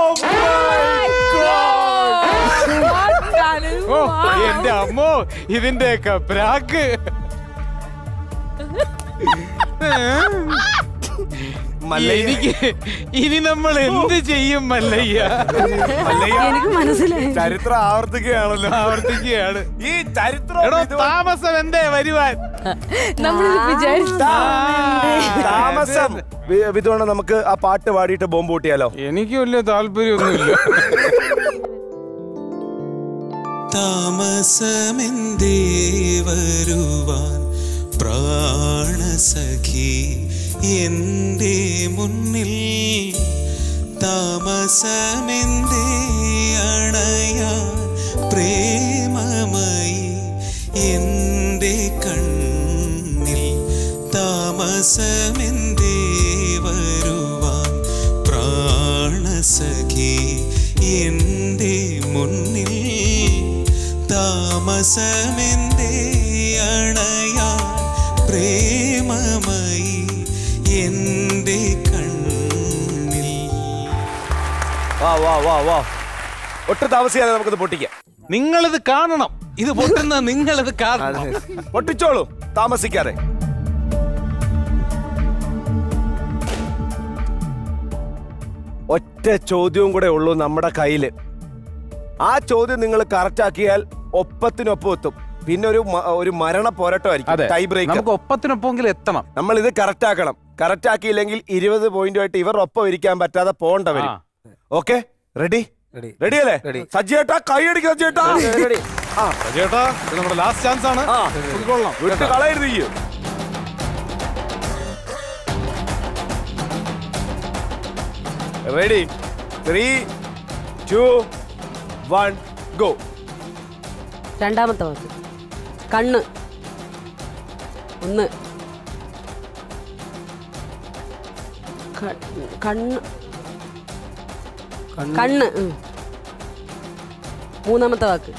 ഓ എന്റെ അമ്മോ ഇതിന്റെയൊക്കെ പ്രാക്ക് എനിക്ക് ഇനി നമ്മൾ എന്ത് ചെയ്യും മല്ലയ്യ എനിക്ക് മനസ്സിലായി ചരിത്രം ആവർത്തിക്കുകയാണല്ലോ ആവർത്തിക്കുകയാണ് ഈ ചരിത്രം എടോ ഇത് താമസം എന്തേ വരുവാൻ നമ്മളിത് വിചാരിച്ചു താമസം വി- വിധുവണ്ണ നമുക്ക് ആ പാട്ട് പാടിയിട്ട് ബോംബ് പൊട്ടിയാലോ എനിക്ക് വലിയ താല്പര്യമൊന്നുമില്ല താമസമെന്തേ വരുവാൻ പ്രാണസഖി എൻ്റെ മുന്നിൽ താമസമെന്തേ അണയാൻ പ്രേമമായി എൻ്റെ കണ്ണിൽ താമസമെന്തേ വരുവാൻ പ്രാണസഖി എൻ്റെ മുന്നിൽ താമസമെന്തേ അണയാൻ പ്രേമമയി എൻ്റെ കണ്ണിൽ വാ വാ വാ വാ ഒട്ടും താമസിയാതെ നമുക്കിത് പൊട്ടിക്കാം നിങ്ങളിത് കാണണം ഇത് പൊട്ടുന്ന നിങ്ങളിത് കാണണം പൊട്ടിച്ചോളൂ താമസിക്കാതെ ഒറ്റ ചോദ്യവും കൂടെ ഉള്ളൂ നമ്മുടെ കയ്യില് ആ ചോദ്യം നിങ്ങൾ കറക്റ്റ് ആക്കിയാൽ ഒപ്പത്തിനൊപ്പം എത്തും പിന്നെ ഒരു മ- ഒരു മരണ പോരാട്ടമായിരിക്കും ടൈ ബ്രേക്ക് നമുക്ക് ഒപ്പത്തിനൊപ്പമെങ്കിലും എത്തണം നമ്മൾ ഇത് കറക്റ്റ് ആക്കണം കറക്റ്റ് ആക്കിയില്ലെങ്കിൽ ഇരുപത് പോയിന്റുമായിട്ട് ഇവർ ഒപ്പം ഇരിക്കാൻ പറ്റാതെ പോകേണ്ട വരും ഓക്കെ റെഡി റെഡി അല്ലേ സജ്ജേട്ടാ കൈ അടിക്കുക സജ്ജേട്ടാ ആ ചേട്ടാ ഇത് നമ്മുടെ ലാസ്റ്റ് ചാൻസ് ആണ് ആ നോക്കിക്കോളണം. വിട്ട് കളയരുത് ഈ ready three two one go രണ്ടാമത്തെ വാക്ക് കണ്ണ് ഒന്ന് ക- കണ്ണ് കണ്ണ് ഉം. മൂന്നാമത്തെ വാക്ക്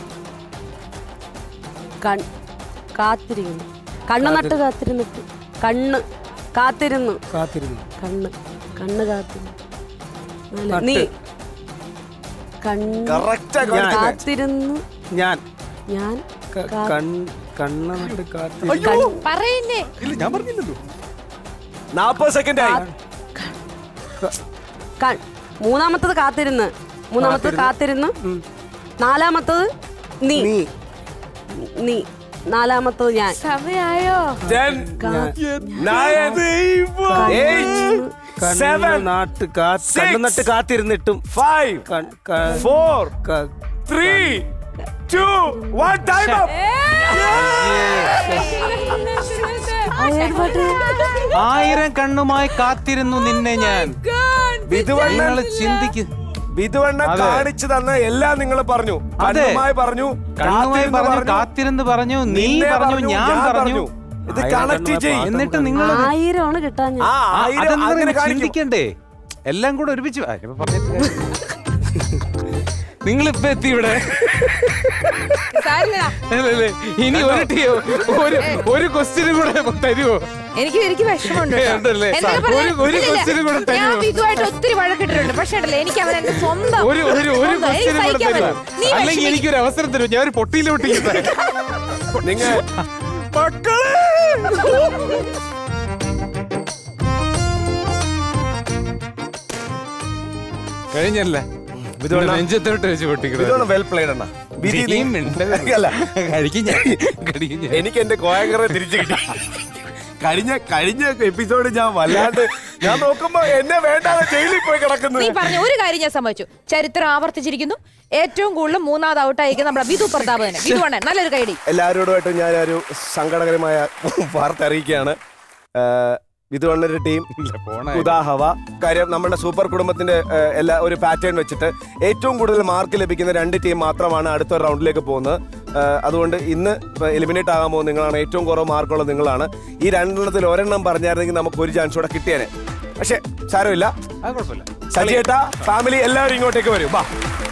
കൺ കാത്തിരിക്കുന്നു കണ്ണ് നട്ട് കാത്തിരുന്നിട്ട് കണ്ണ് കാത്തിരുന്നു കാത്തിരുന്നു കണ്ണ് കണ്ണ് കാത്തിരുന്നു നാല്. നീ കണ്ണ് Correct ആ കാണിക്കുന്നെ. കാത്തിരുന്നു ഞാൻ ഞാൻ ക- കാ- കൺ- കണ്ണ് നട്ട് കാത്തിരുന്നു കണ്ണ് പറയുന്നേ ഞാൻ പറഞ്ഞില്ലല്ലോ നാപ്പത് സെക്കൻഡ് ആയി ക- മൂന്നാമത്തത് കാത്തിരുന്ന് മൂന്നാമത്തത് കാത്തിരുന്ന് നാലാമത്തത് നീ നീ നാലാമത്തത് ഞാൻ സമയായോ Ten, nine, eight, കണ്ണ് seven, നാട്ട് കാ- കണ്ണ് നട്ട് കാത്തിരുന്നിട്ടും five, കൺ- ക- four, ക- three, two, one. Time up. ആയിരം കണ്ണുമായി കാത്തിരുന്നു നിന്നെ ഞാൻ വിധുവണ്ണൻ നിങ്ങൾ ചിന്തിക്ക് വിധുവണ്ണ അതെ. കാണിച്ചു തന്ന എല്ലാം നിങ്ങൾ പറഞ്ഞു അതെ. കണ്ണുമായി പറഞ്ഞു കണ്ണുമായി കാത്തിരുന്ന് പറഞ്ഞു കാത്തിരുന്ന് പറഞ്ഞു നീ നിന്നെ പറഞ്ഞു ഞാൻ പറഞ്ഞു ഇത് കണക്ട് ചെയ്യും എന്നിട്ട് നിങ്ങൾ ആയിരമാണ് കിട്ടാൻ ഞാൻ ആ ആയിരം അങ്ങനെ കാണിക്കും ചിന്തിക്കണ്ടേ എല്ലാം കൂടെ ഒരുമിച്ച് ആ, ഇപ്പൊ പറഞ്ഞിട്ട് കാര്യം. നിങ്ങളിപ്പോ എത്തി ഇവിടെ സാരില്ല അല്ലല്ലേ? ഇനി ഒരു ടീ- ഒരു ഒരു ക്വസ്റ്റ്യനും കൂടെ തരുമോ എനിക്ക് എനിക്ക് വിഷമമുണ്ട് കേട്ടോ. ഉണ്ടല്ലേ? എന്തൊക്കെ ഒരു- പറഞ്ഞാലും- ഒരു ഇല്ലില്ല. question കൂടെ തരുമോ? ഞാൻ ഇതുമായിട്ട് ഒത്തിരി വഴക്കിട്ടിട്ടുണ്ട് പക്ഷേ ഉണ്ടല്ലോ എനിക്ക് അവൻ എന്റെ സ്വന്തം ഒരു ഒരു ഒരു സ്വന്തം. എനിക്ക് ക്വസ്റ്റ്യനും കൂടെ സഹിക്കാൻ തരുമോ പറ്റും. നീ അല്ലെങ്കിൽ വിഷമിക്ക- എനിക്കൊരു അവസരം തരുമോ ഞാൻ ഒരു പൊട്ടിയിലോട്ട് നിങ്ങൾ കഴിഞ്ഞല്ലേ വിധുവണ്ണ. നെഞ്ചത്തോട്ട് വെച്ച് പൊട്ടിക്കണം ഇതാണ് വെൽ പ്ലേഡ് അണ്ണ വിധി നീ നീ- മിണ്ടരുത്. അല്ല കഴിക്കും ഞാൻ കഴിക്കും ഞാൻ എനിക്ക് എന്റെ കോയങ്കറെ തിരിച്ചു കിട്ടി കഴിഞ്ഞ കഴിഞ്ഞ എപ്പിസോഡ് ഞാൻ വല്ലാണ്ട് ഞാൻ നോക്കുമ്പോ എന്നെ വേണ്ടാതെ ജയിലിൽ പോയി കിടക്കുന്നു നീ പറഞ്ഞ ഒരു കാര്യം ഞാൻ സമ്മതിച്ചു ചരിത്രം ആവർത്തിച്ചിരിക്കുന്നു ഏറ്റവും കൂടുതൽ മൂന്നാമത് ഔട്ടായിരിക്കും നമ്മുടെ വിധു പ്രതാപ് തന്നെ വിധു അണ്ണൻ നല്ലൊരു കൈഡി എല്ലാവരോടുമായിട്ട് ഞാനൊരു സങ്കടകരമായ വാർത്ത അറിയിക്കുകയാണ് വിധുവണ്ണന്റെ ടീം ഉദാഹവ കാര്യം നമ്മുടെ സൂപ്പർ കുടുംബത്തിന്റെ ആ, എല്ലാ ഒരു പാറ്റേൺ വെച്ചിട്ട് ഏറ്റവും കൂടുതൽ മാർക്ക് ലഭിക്കുന്ന രണ്ട് ടീം മാത്രമാണ് അടുത്ത റൗണ്ടിലേക്ക് പോകുന്നത് ആ, അതുകൊണ്ട് ഇന്ന് എലിമിനേറ്റ് ആകാൻ പോകുന്നത് നിങ്ങളാണ് ഏറ്റവും കുറവ് മാർക്കുള്ളത് നിങ്ങളാണ് ഈ രണ്ടെണ്ണത്തിൽ ഒരെണ്ണം പറഞ്ഞായിരുന്നെങ്കിൽ നമുക്ക് ഒരു ചാൻസ് കൂടെ കിട്ടിയേനെ പക്ഷെ സാരമില്ല അത് കുഴപ്പമില്ല സജിയേട്ട ഫാമിലി എല്ലാവരും ഇങ്ങോട്ടേക്ക് വരും വാ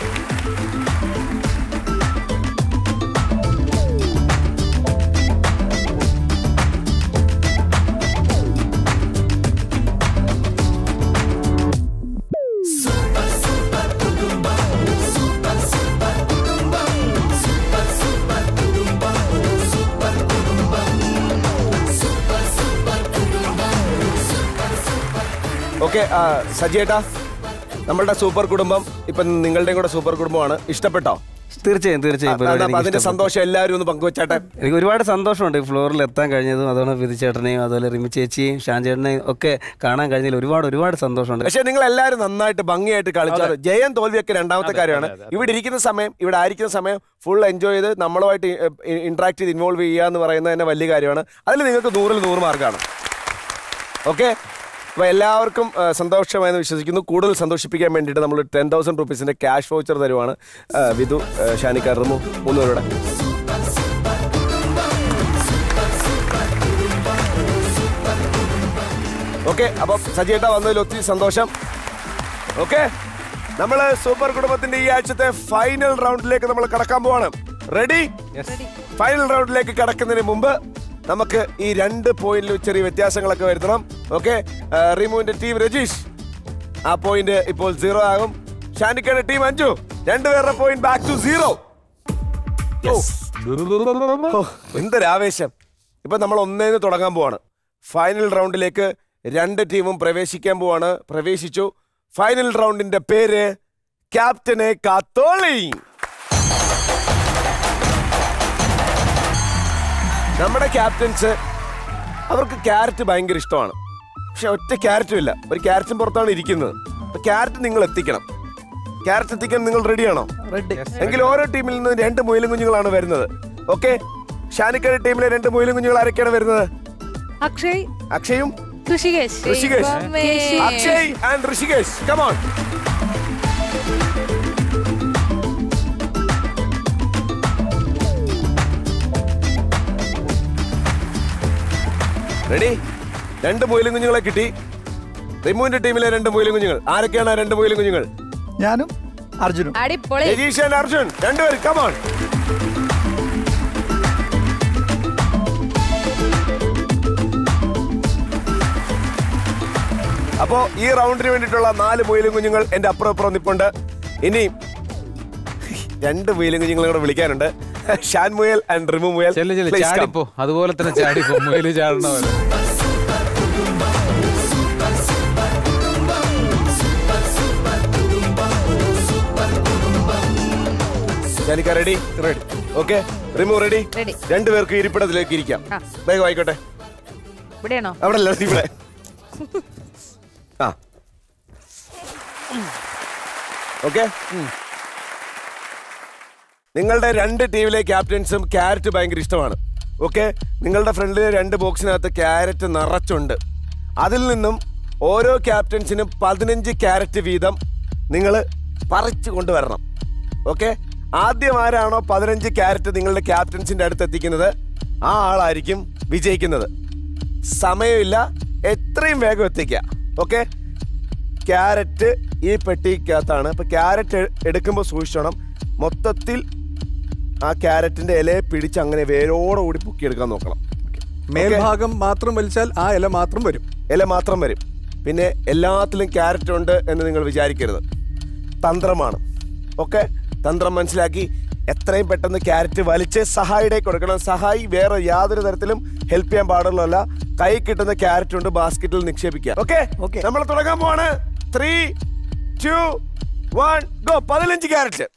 ഓക്കെ സജിയേട്ടാ നമ്മളുടെ സൂപ്പർ കുടുംബം ഇപ്പൊ നിങ്ങളുടെയും കൂടെ സൂപ്പർ കുടുംബമാണ് ഇഷ്ടപ്പെട്ടോ തീർച്ചയായും തീർച്ചയായും ആ, പരിപാടി അപ്പൊ എനിക്ക് അതിന്റെ ഇഷ്ടപ്പെട്ടു. സന്തോഷം എല്ലാവരും ഒന്ന് പങ്കുവച്ചാട്ടെ എനിക്ക് ഒരുപാട് സന്തോഷമുണ്ട് ഈ ഫ്ലോറിൽ എത്താൻ കഴിഞ്ഞതും അതുപോലെ വിധിച്ചേട്ടനെയും അതുപോലെ റിമി ചേച്ചിയും ഷാൻ ചേട്ടനെയും ഒക്കെ കാണാൻ കഴിഞ്ഞതിൽ ഒരുപാട് ഒരുപാട് സന്തോഷമുണ്ട് പക്ഷെ നിങ്ങൾ എല്ലാവരും നന്നായിട്ട് ഭംഗിയായിട്ട് കളിച്ചാൽ ജയം തോൽവിയൊക്കെ രണ്ടാമത്തെ കാര്യമാണ് ഇവിടെ ഇരിക്കുന്ന സമയം ഇവിടെ ആയിരിക്കുന്ന സമയം ഫുൾ എൻജോയ് ചെയ്ത് നമ്മളുമായിട്ട് ഇന്ററാക്ട് ചെയ്ത് ഇൻവോൾവ് ചെയ്യുക എന്ന് പറയുന്നത് തന്നെ വലിയ കാര്യമാണ് അതിൽ നിങ്ങൾക്ക് നൂറിൽ നൂറ് മാർക്കാണ് ഓക്കെ അപ്പോൾ എല്ലാവർക്കും ആ, സന്തോഷമായെന്ന് വിശ്വസിക്കുന്നു കൂടുതൽ സന്തോഷിപ്പിക്കാൻ വേണ്ടിയിട്ട് നമ്മൾ ടെൻ തൗസൻഡ് റുപ്പീസിന്റെ ക്യാഷ് വൗച്ചർ തരുവാണ് ആ, വിധു ആ, ഷാനിക്ക റിമു മൂന്നുപേരുടെ ഓക്കെ അപ്പം സജിയേട്ട വന്നതിൽ ഒത്തിരി സന്തോഷം ഓക്കെ നമ്മൾ സൂപ്പർ കുടുംബത്തിന്റെ ഈ ആഴ്ചത്തെ ഫൈനൽ റൗണ്ടിലേക്ക് നമ്മൾ കടക്കാൻ പോവാണ് റെഡി ഫൈനൽ റൗണ്ടിലേക്ക് കടക്കുന്നതിന് മുമ്പ് നമുക്ക് ഈ രണ്ട് പോയിന്റിൽ ചെറിയ വ്യത്യാസങ്ങളൊക്കെ വരുത്തണം ഓക്കെ റിമുവിന്റെ ടീം രജീഷ് ആ പോയിന്റ് ഇപ്പോൾ സീറോ ആകും ഷാനിക്കയുടെ ടീം അഞ്ചു രണ്ടുപേരുടെ പോയിന്റ് ബാക്ക് ടു സീറോ എന്തൊരാവേശം ഇപ്പൊ നമ്മൾ ഒന്നേന്ന് തുടങ്ങാൻ പോവാണ് ഫൈനൽ റൗണ്ടിലേക്ക് രണ്ട് ടീമും പ്രവേശിക്കാൻ പോവാണ് പ്രവേശിച്ചു ഫൈനൽ റൗണ്ടിന്റെ പേര് ക്യാപ്റ്റനെ കാത്തോളി നമ്മുടെ ക്യാപ്റ്റൻസ് അവർക്ക് ക്യാരറ്റ് ഭയങ്കര ഇഷ്ടമാണ് പക്ഷെ ഒറ്റ ക്യാരറ്റും ഇല്ല ഒരു ക്യാരറ്റും പുറത്താണ് ഇരിക്കുന്നത് അപ്പൊ ക്യാരറ്റ് നിങ്ങൾ എത്തിക്കണം ക്യാരറ്റ് എത്തിക്കാൻ നിങ്ങൾ റെഡിയാണോ റെഡി എങ്കിൽ ഓരോ ടീമിൽ നിന്ന് രണ്ട് മുയലും കുഞ്ഞുങ്ങളാണ് വരുന്നത് ഓക്കെ ഷാനിക്കയുടെ ടീമിലെ രണ്ട് മുയലും കുഞ്ഞുങ്ങൾ ആരൊക്കെയാണ് വരുന്നത് അക്ഷയ് അക്ഷയും ഋഷികേശ് ഋഷികേശ് കേശി. Akshay and Rishikesh come on ready രണ്ട് മുയലും കുഞ്ഞുങ്ങളെ കിട്ടി റിമുവിന്റെ ടീമിലെ രണ്ട് മുയലും കുഞ്ഞുങ്ങൾ ആരൊക്കെയാണ് ആ രണ്ട് മുയലും കുഞ്ഞുങ്ങൾ ഞാനും അർജുനും അടിപൊളി രജീഷ് ആൻഡ് അർജുൻ രണ്ടുപേരും കമോൺ അപ്പോ ഈ റൗണ്ടിന് വേണ്ടിയിട്ടുള്ള നാല് മുയലും കുഞ്ഞുങ്ങൾ എന്റെ അപ്പുറം അപ്പുറം നിപ്പുണ്ട് ഇനി രണ്ട് മുയലും കുഞ്ഞുങ്ങളെ കൂടെ വിളിക്കാനുണ്ട് ഷാൻ മുയൽ ആൻഡ് റിമു മുയൽ ചെല്ലു ചെല്ലു Please come. ചാടിപ്പോ അതുപോലെ തന്നെ ചാടിപ്പോ മുയല് ചാടണ പോലെ Shanikka ready ready okay Rimu ready Ready. രണ്ടുപേർക്ക് ഇരിപ്പിടത്തിലേക്ക് ഇരിക്കാം ആ. വേഗം ആയിക്കോട്ടെ ഇവിടെയാണോ അവിടെ അല്ല ഇവിടെ ആ ഓക്കെ നിങ്ങളുടെ രണ്ട് ടീമിലെ ക്യാപ്റ്റൻസും ക്യാരറ്റ് ഭയങ്കര ഇഷ്ടമാണ് ഓക്കെ നിങ്ങളുടെ ഫ്രണ്ടിലെ രണ്ട് ബോക്സിനകത്ത് ക്യാരറ്റ് നിറച്ചുണ്ട് അതിൽ നിന്നും ഓരോ ക്യാപ്റ്റൻസിനും പതിനഞ്ച് ക്യാരറ്റ് വീതം നിങ്ങൾ പറിച്ചു കൊണ്ടുവരണം ഓക്കെ ആദ്യം ആരാണോ പതിനഞ്ച് ക്യാരറ്റ് നിങ്ങളുടെ ക്യാപ്റ്റൻസിന്റെ അടുത്ത് എത്തിക്കുന്നത് ആ ആളായിരിക്കും വിജയിക്കുന്നത് സമയമില്ല എത്രയും വേഗം എത്തിക്കുക ഓക്കെ ക്യാരറ്റ് ഈ പെട്ടിക്കകത്താണ് അപ്പൊ ക്യാരറ്റ് എടുക്കുമ്പോൾ സൂക്ഷിച്ചോണം മൊത്തത്തിൽ ആ ക്യാരറ്റിന്റെ ഇലയെ പിടിച്ച് അങ്ങനെ വേരോടെ കൂടി പൊക്കിയെടുക്കാൻ നോക്കണം മേൽഭാഗം മാത്രം വലിച്ചാൽ ആ ഇല മാത്രം വരും ഇല മാത്രം വരും പിന്നെ എല്ലാത്തിലും ക്യാരറ്റ് ഉണ്ട് എന്ന് നിങ്ങൾ വിചാരിക്കരുത് തന്ത്രമാണ് ഓക്കെ തന്ത്രം മനസ്സിലാക്കി എത്രയും പെട്ടെന്ന് ക്യാരറ്റ് വലിച്ച് സഹായിയുടെ കൊടുക്കണം സഹായി വേറെ യാതൊരു തരത്തിലും ഹെൽപ്പ് ചെയ്യാൻ പാടുള്ളതല്ല കൈ കിട്ടുന്ന ക്യാരറ്റ് കൊണ്ട് ബാസ്ക്കറ്റിൽ നിക്ഷേപിക്കുക ഓക്കെ Okay. നമ്മൾ തുടങ്ങാൻ പോവാണ് ത്രീ ടു വൺ ഗോ പതിനഞ്ച് ക്യാരറ്റ്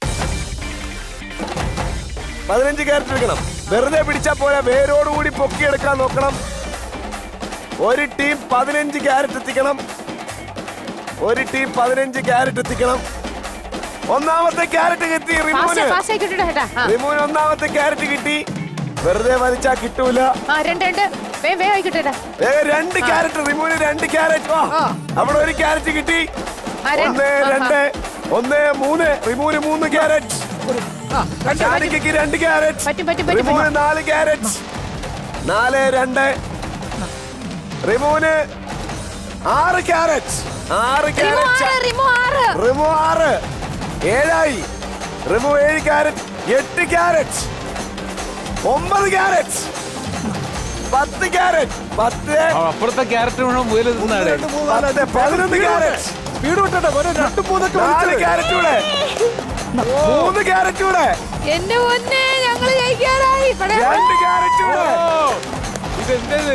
പതിനഞ്ച് ക്യാരറ്റ് എടുക്കണം വെറുതെ പിടിച്ചാൽ പോരാ വേരോടുകൂടി പൊക്കിയെടുക്കാൻ നോക്കണം ഒരു ടീം പതിനഞ്ച് ക്യാരറ്റ് എത്തിക്കണം ഒരു ടീം പതിനഞ്ച് ക്യാരറ്റ് എത്തിക്കണം ഒന്നാമത്തെ ക്യാരറ്റ് കിട്ടി ഫാസ്റ്റ് റിമൂന് ഫാസ്റ്റ് ആയി കിട്ടട്ടെ ചേട്ടാ ആ. റിമൂന് ഒന്നാമത്തെ ക്യാരറ്റ് കിട്ടി വെറുതെ വലിച്ചാ കിട്ടൂല ആ രണ്ട് രണ്ട് വേഗം വേഗം ആയി കിട്ടട്ടെ ഏ, രണ്ട് ക്യാരറ്റ് റിമൂന് രണ്ട് ക്യാരറ്റ് ആ. അവിടെ ഒരു ക്യാരറ്റ് കിട്ടി ആ, രണ്ട്. ഒന്ന് ആ, ആ. രണ്ട് ഒന്ന് മൂന്ന് റിമൂന് മൂന്ന് ക്യാരറ്റ് ഷാനിക്കയ്ക്ക് രണ്ട് ക്യാരറ്റ് പറ്റും, പറ്റും, പറ്റും, റിമൂന് പറ്റും. നാല് ക്യാരറ്റ് നാല് രണ്ട് റിമൂന് ആറ് ക്യാരറ്റ് ആറ് റിമു ക്യാരറ്റ് ആറ് റിമു ആറ് റിമു ആറ് ഏഴായി റിമു ഏഴ് ക്യാരറ്റ് എട്ട് ക്യാരറ്റ് ഒമ്പത് ക്യാരറ്റ് പത്ത് ക്യാരറ്റ് പത്ത് ആ, അപ്പുറത്തെ ക്യാരറ്റ് മുഴുവൻ മുയല് തിന്നാണ് പത്ത് പതിനൊന്ന് ക്യാരറ്റ് സ്പീഡ് വിട്ടെ ഒരു രണ്ട് മൂന്നൊക്കെ നാല് വലിച്ചത്. ക്യാരറ്റ് കൂടെ മൂന്ന് ക്യാരറ്റ് കൂടെ എന്റെ പൊന്നെ ഞങ്ങള് ജയിക്കാറായി ഇവിടെ രണ്ട് ക്യാരറ്റ് കൂടെ ഇതെന്തത്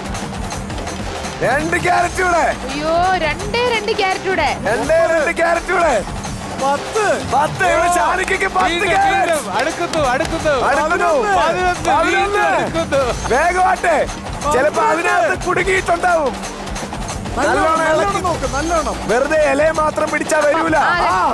രണ്ട് ക്യാരറ്റ് കൂടെ അയ്യോ രണ്ടേ രണ്ട് ക്യാരറ്റ് കൂടെ രണ്ടേ രണ്ട് ക്യാരറ്റ് കൂടെ പത്ത് പത്ത് ഇവിടെ ചാലിക്കയ്ക്ക് പത്ത് വീണ്ടും, ക്യാരറ്റ് വീണ്ടും. അടുക്കുന്നു അടുക്കുന്നു അടുക്കുന്നു. പതിനൊന്ന് വീണ്ടും പതിനൊന്ന്. അടുക്കുന്നു വേഗമാട്ടെ ചിലപ്പോ അതിനകത്ത് കുടുങ്ങിയിട്ടുണ്ടാവും നല്ലോണം നല്ലോണം നല്ലോണം ഇളക്കി നോക്ക് നല്ലോണം വെറുതെ ഇലയെ മാത്രം പിടിച്ചാ വരൂല ആ, ആ.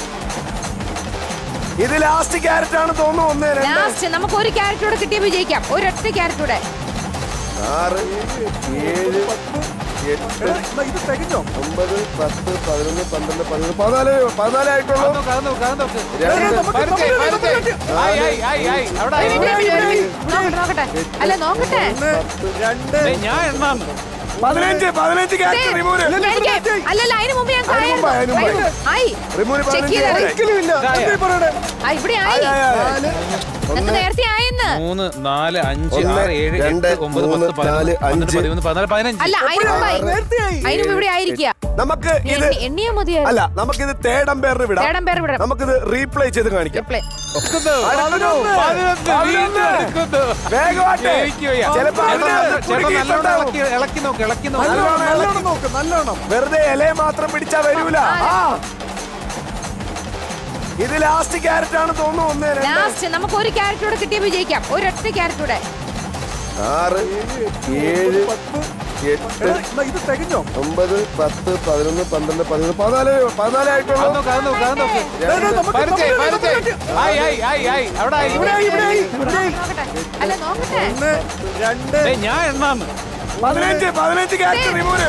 ഇത് ലാസ്റ്റ് ക്യാരറ്റ് ആണ് തോന്നുന്നു ഒന്ന് രണ്ട് ലാസ്റ്റ് നമുക്ക് ഒരു ക്യാരറ്റ് കൂടെ കിട്ടിയ വിജയിക്കാം ഒരൊറ്റ ക്യാരറ്റ് കൂടെ ആറ് ഏഴ് എട്ട് എടാ, എന്നാ ഇത് തികഞ്ഞോ ഒമ്പത് പത്ത് പതിനൊന്ന് പന്ത്രണ്ട് പതിനൊന്ന് പതിനാല് പതിനാല് ആയിട്ടുള്ളൂ കടന്നു കടന്നു കടന്നു രണ്ട് പതുക്കെ, പതുക്കെ. ആയി, ആയി, ആയി, ആയി. അവിടെ ആയി. ഒരു മിനിറ്റ്, ഒരു മിനിറ്റ്, ഒരു മിനിറ്റ്. നോക്കട്ടെ നോക്കട്ടെ അല്ല നോക്കട്ടെ രണ്ട് ദേ, ഞാൻ എണ്ണാം പതിനഞ്ച് പതിനഞ്ച് ക്യാരറ്റ് റിമൂവ് എനിക്ക് അല്ലല്ല അതിന് മുമ്പ് ഞാൻ അതിന് മുമ്പ്, അതിന് മുമ്പ്. ആയി റിമൂവ് ചെക്ക് പതിനഞ്ച് ചെയ്താ ക്യാരറ്റ് ഒരിക്കലും ഇല്ല ഇതായോ? എന്തേ പറയണേ ആ, ഇവിടെ ആയി ആയി, ആയി, ആയി. നിങ്ങൾക്ക് നേരത്തെ ആയെന്ന് മൂന്ന് നാല് അഞ്ച് ഒന്ന്, ആറ് ഏഴ് രണ്ട്, എട്ട് ഒമ്പത് മൂന്ന്, പത്ത് പതിനൊന്ന് നാല്, പന്ത്രണ്ട് അഞ്ച്. പതിമൂന്ന് പതിനാല് പതിനഞ്ച് അല്ല അതിന് മുമ്പായി അതിന് മുമ്പ് ഇവിടെ ആയിരിക്കുക നമുക്ക് ഇത് എണ്ണി- എണ്ണിയാ മതിയായിരുന്നു അല്ല നമുക്കിത് തേടം പേരിന് വിടാം തേടം പേര് വിടാം. നമുക്കിത് റീപ്ലേ ചെയ്ത് കാണിക്കാം Replay. അടുക്കുന്നു. പതിനൊന്ന്, പതിനൊന്ന്. വീണ്ടും എടുക്കുന്നു. വേഗമാട്ടെ. എനിക്ക് വയ്യ. ചിലപ്പോ ചേട്ടൻ അതിന് നല്ല- ചേട്ടൻ കുടുങ്ങിയിട്ടുണ്ടാവും. നല്ലോണം ഇളക്കി- ഇളക്കി നോക്ക് ഇളക്കി നോക്ക് നല്ലോണം നല്ലോണം ഇളക്കി. നോക്ക് നല്ലോണം വെറുതെ ഇലയെ മാത്രം പിടിച്ചാ വരൂല ആ. ഇത് ലാസ്റ്റ് ക്യാരറ്റ് ആണ് തോന്നുന്നു ഒന്ന് രണ്ട് ലാസ്റ്റ് നമുക്ക് ഒരു ക്യാരറ്റ് കൂടെ കിട്ടിയ വിജയിക്കാം ഒരൊറ്റ ക്യാരറ്റ് കൂടെ ആറ് ഏഴ് എട്ട് എടാ, എന്നാ ഇത് തികഞ്ഞോ ഒമ്പത് പത്ത് പതിനൊന്ന് പന്ത്രണ്ട് പതിമൂന്ന് പതിനാല് പതിനാല് അത് ആയിട്ടുള്ളൂ നോക്ക് അത് നോക്ക് അത് നോക്ക് ദേ, ദേ, നമുക്ക് പതിനഞ്ച്, നമുക്ക് പതിനഞ്ച്. ആയി, ആയി, ആയി, ആയി. അവിടെ ആയി. നോക്കട്ടെ അല്ല നോക്കട്ടെ ഒന്ന് രണ്ട് ദേ, ഞാൻ എണ്ണാന്ന് പതിനഞ്ച് പതിനഞ്ച് ക്യാരറ്റ് റിമൂവ്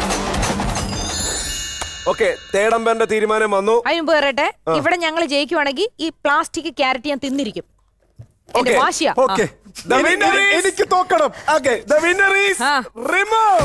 ഓക്കെ തേടമ്പന്റെ തീരുമാനം വന്നു അതിന് മുമ്പ് പറയട്ടെ ഇവിടെ ഞങ്ങൾ ജയിക്കുവാണെങ്കിൽ ഈ പ്ലാസ്റ്റിക് ക്യാരറ്റ് ഞാൻ തിന്നിരിക്കും എന്റെ Okay. വാശിയാ ഓക്കെ The winner is- എനിക്ക് തോക്കണം ഓക്കെ ദ വിന്നർ ഈസ് ആ. റിമൂവ്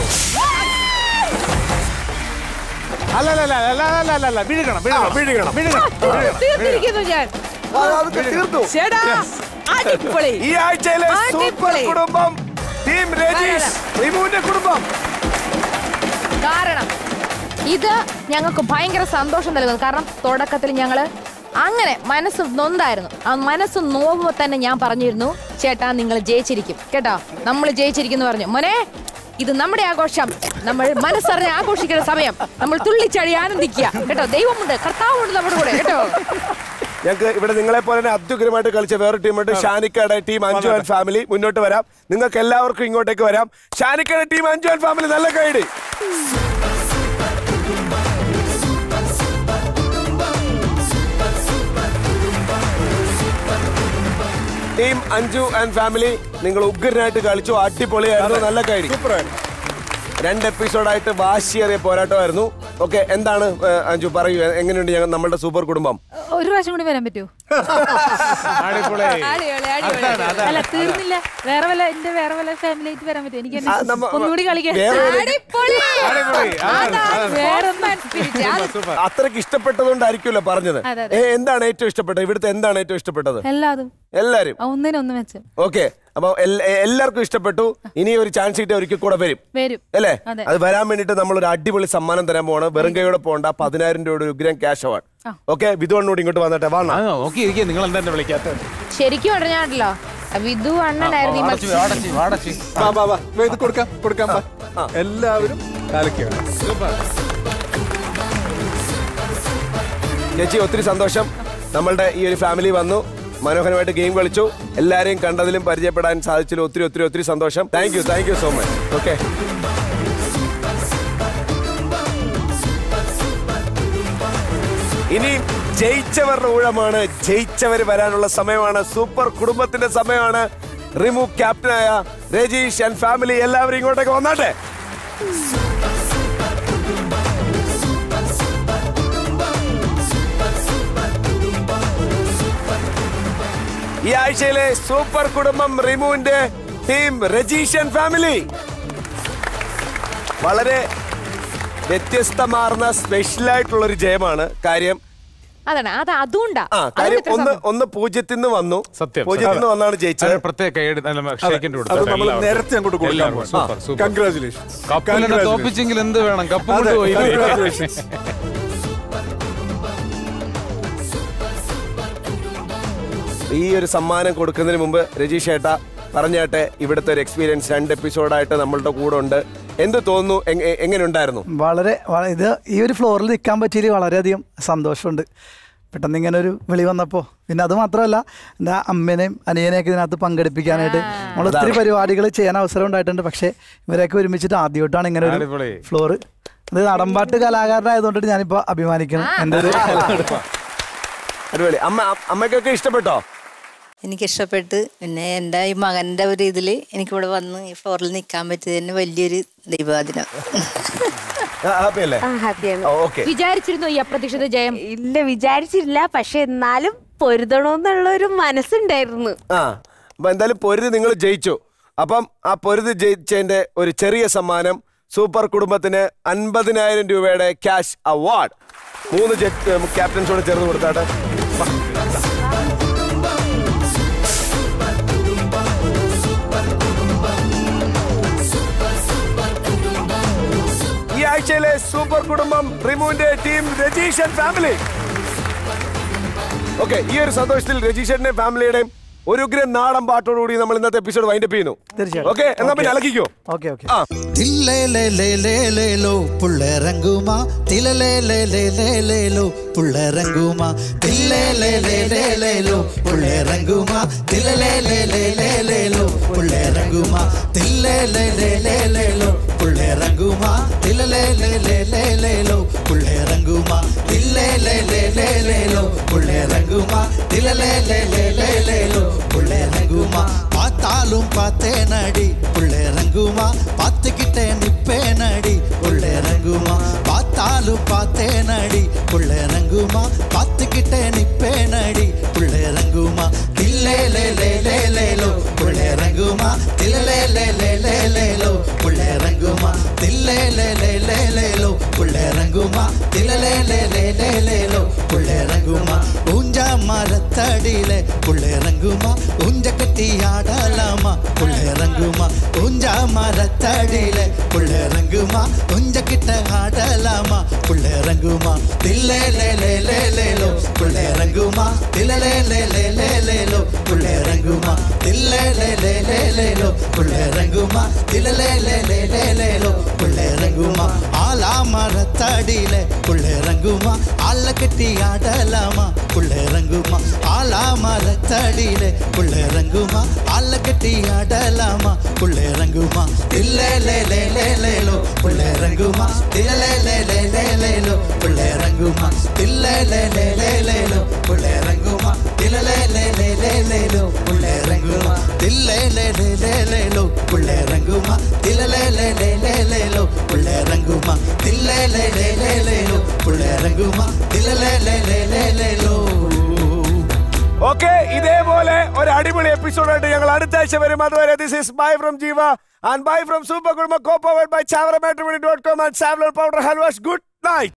അല്ല അല്ല അല്ല അല്ല അല്ല അല്ല അല്ല വിഴുകണം വിഴുകണം വിഴുകണം. വിഴുകണം വിഴുകണം. തീർത്തിരിക്കുന്നു ഞാൻ അതൊക്കെ തീർത്തു ചേടാ അടിപൊളി ഈ ആഴ്ചയിലെ അടിപൊളി. സൂപ്പർ കുടുംബം ടീം രജീഷ് റിമുവിന്റെ കുടുംബം കാരണം ഇത് ഞങ്ങൾക്ക് ഭയങ്കര സന്തോഷം നൽകുന്നു കാരണം തുടക്കത്തിൽ ഞങ്ങള് അങ്ങനെ മനസ്സ് നൊന്തായിരുന്നു ആ മനസ്സ് നോവുമ്പോൾ തന്നെ ഞാൻ പറഞ്ഞിരുന്നു ചേട്ടാ നിങ്ങൾ ജയിച്ചിരിക്കും കേട്ടോ നമ്മൾ ജയിച്ചിരിക്കുന്നു പറഞ്ഞു മോനെ ഇത് നമ്മുടെ ആഘോഷം നമ്മൾ മനസ്സറിഞ്ഞ് ആഘോഷിക്കുന്ന സമയം നമ്മൾ തുള്ളിച്ചടി ആനന്ദിക്കുക കേട്ടോ ദൈവമുണ്ട് കർത്താവുണ്ട് നമ്മുടെ കൂടെ കേട്ടോ ഞങ്ങൾക്ക് ഇവിടെ നിങ്ങളെ പോലെ തന്നെ അത്യുഗ്രമായിട്ട് കളിച്ച വേറെ ടീമുണ്ട് ഷാനിക്കയുടെ ടീം അഞ്ചു ആൻഡ് ഫാമിലി മുന്നോട്ട് വരാം നിങ്ങൾക്ക് എല്ലാവർക്കും ഇങ്ങോട്ടേക്ക് വരാം ഷാനിക്കയുടെ ടീം അഞ്ചു ആൻഡ് ഫാമിലി നല്ല കൈഡി ടീം അഞ്ജു ആൻഡ് ഫാമിലി നിങ്ങൾ ഉഗ്രനായിട്ട് കളിച്ചു അടിപൊളിയായിരുന്നു നല്ല കൈഡി രണ്ട് എപ്പിസോഡായിട്ട് വാശിയേറിയ പോരാട്ടമായിരുന്നു ഓക്കെ എന്താണ് ഏഹ്, അഞ്ജു പറയൂ എങ്ങനെയുണ്ട് ഞങ്ങൾ നമ്മളുടെ സൂപ്പർ കുടുംബം ഒരു പ്രാവശ്യം കൂടി വരാൻ പറ്റുമോ അടിപൊളി അടിപൊളി, അടിപൊളി. അതാണ് അതാണ് അല്ല തീർന്നില്ല വേറെ വല്ല എന്റെ വേറെ വല്ല ഫാമിലി ആയിട്ട് വരാൻ പറ്റുമോ എനിക്ക് ആ, നമ്മ- ഒന്നുകൂടി കളിക്കാൻ വേറെ ഒരു- അടിപൊളി. അടിപൊളി. അതാണ്, അതാ അതാണ്. വേറെ man spirit. അത് സൂപ്പർ അത്രയ്ക്ക് ഇഷ്ടപ്പെട്ടതുകൊണ്ടായിരിക്കുമല്ലോ പറഞ്ഞത് അതെ, ഏ, എന്താണ് ഏറ്റവും ഇഷ്ടപ്പെട്ടത് ഇവിടുത്തെ എന്താണ് ഏറ്റവും ഇഷ്ടപ്പെട്ടത് എല്ലാതും എല്ലാരും ആ, ഒന്നിനൊന്ന് മെച്ചം ഓക്കെ അപ്പൊ എൽ- എ- എല്ലാവർക്കും ഇഷ്ടപ്പെട്ടു ഇനി ഒരു ചാൻസ് കിട്ടിയ ഒരിക്കൽ കൂടെ വരും വരും അല്ലേ അതെ. അത് വരാൻ വേണ്ടിട്ട് നമ്മൾ ഒരു അടിപൊളി സമ്മാനം തരാൻ പോവാണ് വെറും കൈയോടെ പോകണ്ട പതിനായിരം രൂപയുടെ ഒരു ഉഗ്രം ക്യാഷ് അവാർഡ് ഓക്കെ വിധുവണ്ണോട് ഇങ്ങോട്ട് വന്നിട്ടെ വാണ ആ നോക്കി ഇരിക്കുക നിങ്ങൾ എന്താ എന്നെ വിളിക്കാത്തത് ശരിക്കും പറഞ്ഞാണല്ലോ വിധു അണ്ണനായിരുന്നു ഈ വാടച്ചി മത്സരം വാടച്ചി വാടച്ചി വാ വാ വാ വാ, ഇത് കൊടുക്കാം കൊടുക്കാം വാ. എല്ലാവരും കാലയ്ക്കാണ് സൂപ്പർ ചേച്ചി ഒത്തിരി സന്തോഷം നമ്മളുടെ ഈ ഒരു ഫാമിലി വന്നു മനോഹരമായിട്ട് ഗെയിം കളിച്ചു എല്ലാരെയും കണ്ടതിലും പരിചയപ്പെടാൻ സാധിച്ചതിലും ഒത്തിരി ഒത്തിരി ഒത്തിരി സന്തോഷം thank you thank you so much okay ഇനി ജയിച്ചവരുടെ ഊഴമാണ് ജയിച്ചവർ വരാനുള്ള സമയമാണ് സൂപ്പർ കുടുംബത്തിന്റെ സമയമാണ് റിമു ക്യാപ്റ്റനായ രജീഷ് ആൻഡ് ഫാമിലി എല്ലാവരും ഇങ്ങോട്ടേക്ക് വന്നാട്ടെ ഈ ആഴ്ചയിലെ സൂപ്പർ കുടുംബം റിമുവിന്റെ ടീം രജീഷൻ ഫാമിലി വളരെ വ്യത്യസ്തമാർന്ന സ്പെഷ്യൽ ആയിട്ടുള്ള ഒരു ജയമാണ് കാര്യം അതാണ് അത് അതുകൊണ്ടാ ആ അതുകൊണ്ട് കാര്യം ഇത്ര ഒന്ന് സന്തോഷം. ഒന്ന് പൂജ്യത്തിൽ നിന്ന് വന്നു സത്യം പൂജ്യത്തിൽ നിന്ന് വന്നാണ് ജയിച്ചത് അത് പ്രത്യേക കൈയ്യടി നല്ല ഷേക്കിന്റെ അത് നമ്മൾ നേരത്തെ അങ്ങോട്ട് കൊടുക്കാൻ സൂപ്പർ സൂപ്പർ കൺഗ്രാചുലേഷൻ കപ്പിലിനെ തോപ്പിച്ചെങ്കിൽ എന്ത് വേണം കപ്പ് അതെ, കൊണ്ടുപോയി congratulations. ഈ ഒരു സമ്മാനം കൊടുക്കുന്നതിന് മുമ്പ് രജീഷ് ഏട്ട പറഞ്ഞേട്ടെ ഇവിടുത്തെ ഒരു എക്സ്പീരിയൻസ് രണ്ട് എപ്പിസോഡായിട്ട് നമ്മളുടെ കൂടെ ഉണ്ട് എന്ത് തോന്നുന്നു എങ്- എങ്ങനെ ഉണ്ടായിരുന്നു വളരെ വള- ഇത് ഈ ഒരു ഫ്ലോറിൽ നിൽക്കാൻ പറ്റിയതിൽ വളരെയധികം സന്തോഷമുണ്ട് പെട്ടെന്ന് ഇങ്ങനെ ഒരു വിളി വന്നപ്പോൾ പിന്നെ അത് മാത്രമല്ല എൻ്റെ അമ്മേനെയും അനിയനെയൊക്കെ ഇതിനകത്ത് പങ്കെടുപ്പിക്കാനായിട്ട് നമ്മൾ ഒത്തിരി പരിപാടികൾ ചെയ്യാൻ അവസരം ഉണ്ടായിട്ടുണ്ട് പക്ഷേ ഇവരെയൊക്കെ ഒരുമിച്ചിട്ട് ആദ്യമായിട്ടാണ് ഇങ്ങനെ ഒരു അടിപൊളി. ഫ്ലോറ് അത് നടമ്പാട്ട് കലാകാരനായതുകൊണ്ടിട്ട് ഞാനിപ്പോൾ അഭിമാനിക്കണം എൻ്റെ ഒരു അടിപൊളി അമ്മ അമ്മയ്ക്കൊക്കെ ഇഷ്ടപ്പെട്ടോ എനിക്ക് ഇഷ്ടപ്പെട്ട് പിന്നെ എൻ്റെ ഈ മകൻ്റെ ഒരു ഇതിൽ എനിക്കിവിടെ വന്ന് ഈ ഫ്ലോറിൽ നിൽക്കാൻ പറ്റിയതിന് വലിയൊരു ദൈവാദിനം ഹാപ്പി അല്ലേ ഹാപ്പിയാണ് ഓക്കെ വിചാരിച്ചിരുന്നു ഈ അപ്രതീക്ഷിത ജയം ഇല്ല വിചാരിച്ചില്ല പക്ഷെ എന്നാലും പൊരുതണമെന്നുള്ള ഒരു മനസ്സുണ്ടായിരുന്നു ആ അപ്പൊ എന്തായാലും പൊരുതി നിങ്ങൾ ജയിച്ചു അപ്പം ആ പൊരുതി ജയിച്ചതിന്റെ ഒരു ചെറിയ സമ്മാനം സൂപ്പർ കുടുംബത്തിന് അൻപതിനായിരം രൂപയുടെ ക്യാഷ് അവാർഡ് മൂന്ന് ക്യാപ്റ്റൻസോട് ചേർന്ന് കൊടുത്താട്ടെ വാ. ആഴ്ചയിലെ സൂപ്പർ കുടുംബം റിമുവിന്റെ ടീം രജീഷൻ ഫാമിലി ഓക്കെ ഈ ഒരു സന്തോഷത്തിൽ രജീഷന്റെ ഫാമിലിയുടെയും ഒരു ഉഗ്രൻ നാടൻ പാട്ടോടുകൂടി നമ്മൾ ഇന്നത്തെ എപ്പിസോഡ് വൈൻഡപ്പ് ചെയ്യുന്നു തീർച്ചയായും. ഓക്കെ എന്നാ പിന്നെ Okay. അലക്കിക്കോ ഓക്കെ ഓക്കെ ആ തില്ലേലേലേലേലേലോ പുള്ളേറങ്കുമാ തിലലേലേലേലേലേലോ പുള്ളേറങ്കുമാ തില്ലേലേലേലേലേലോ പുള്ളേറങ്കുമാ തിലലേലേലേലേലേലോ പുള്ളേറങ്കുമാ തില്ലേലേലേലേലേലോ പുള്ളേറങ്കുമാ തിലലേലേലേലേലേലോ പുള്ളേറങ്കുമാ തില്ലേലേലേലേലേലോ പുള്ളേറങ്കുമാ തിലലേലേലേലേലേലോ പുള്ളേറങ്കുമാ பார்த்தாலும் பார்த்தேனடி புள்ளேறங்குமா பார்த்துக்கிட்டே நிப்பேனடி புள்ளேறங்குமா பார்த்தாலும் பார்த்தேனடி புள்ளேறங்குமா பார்த்துக்கிட்டே நிப்பேனடி புள்ளேறங்குமா தில்லே லே லே லே லே லோ புள்ளேறங்குமா தில்லே லே லே லே லே லோ புள்ளேறங்குமா தில்லே லே லே லே லே லோ புள்ளேறங்குமா தில்லே லே லே லே லே லோ புள்ளேறங்குமா ஊஞ்சா மரத்தடியிலே புள்ளேறங்குமா ஊஞ்ச கட்டி ஆடலாமா புள்ளேறங்குமா ஊஞ்சா மரத்தடியிலே புள்ளேறங்குமா ஊஞ்ச கிட்ட ஆடலாமா புள்ளேறங்குமா தில்லே லே லே லே லே லோ புள்ளேறங்குமா தில்லே லே லே லே லே லோ புள்ளேறங்குமா தில்லே லே லே லே லே லோ புள்ளேறங்குமா தில்லே லே லே லே லே லோ புள்ளேறங்குமா ஆலா மரத்தடியிலே புள்ளேறங்குமா ஆள கட்டி ஆடலாமா புள்ளேறங்குமா ஆலா மரத்தடியிலே புள்ளேறங்குமா ஆள கட்டி ஆடலாமா புள்ளேறங்குமா தில்லே லே லே லே லே லோ புள்ளேறங்குமா தில்லே லே லே லே லே லோ புள்ளேறங்குமா தில்லே லே லே லே லே லோ புள்ளேறங்குமா தில்லே லே லே லே லே லோ புள்ளேறங்குமா தில்லே லே லே லே லே லோ புள்ளேறங்குமா தில்லே லே லே லே லே ലോ പുള്ളേറങ്ങുമാ തില്ലേ ലേ ലേ ലേ ലേ ലോ പുള്ളേറങ്ങുമാ തില്ലേ ലേ ലേ ലേ ലേ ലേ ലോ ഓക്കെ ഇതേപോലെ ഒരു അടിപൊളി എപ്പിസോഡായിട്ട് ഞങ്ങൾ അടുത്ത ആഴ്ച വരും അതുവരെ this is bye from Jeeva and bye from super കുടുംബ co powered by Chavara matrimony dot com and സാവലർ പൗഡർ ഹൽവാസ് ഗുഡ് നൈറ്റ്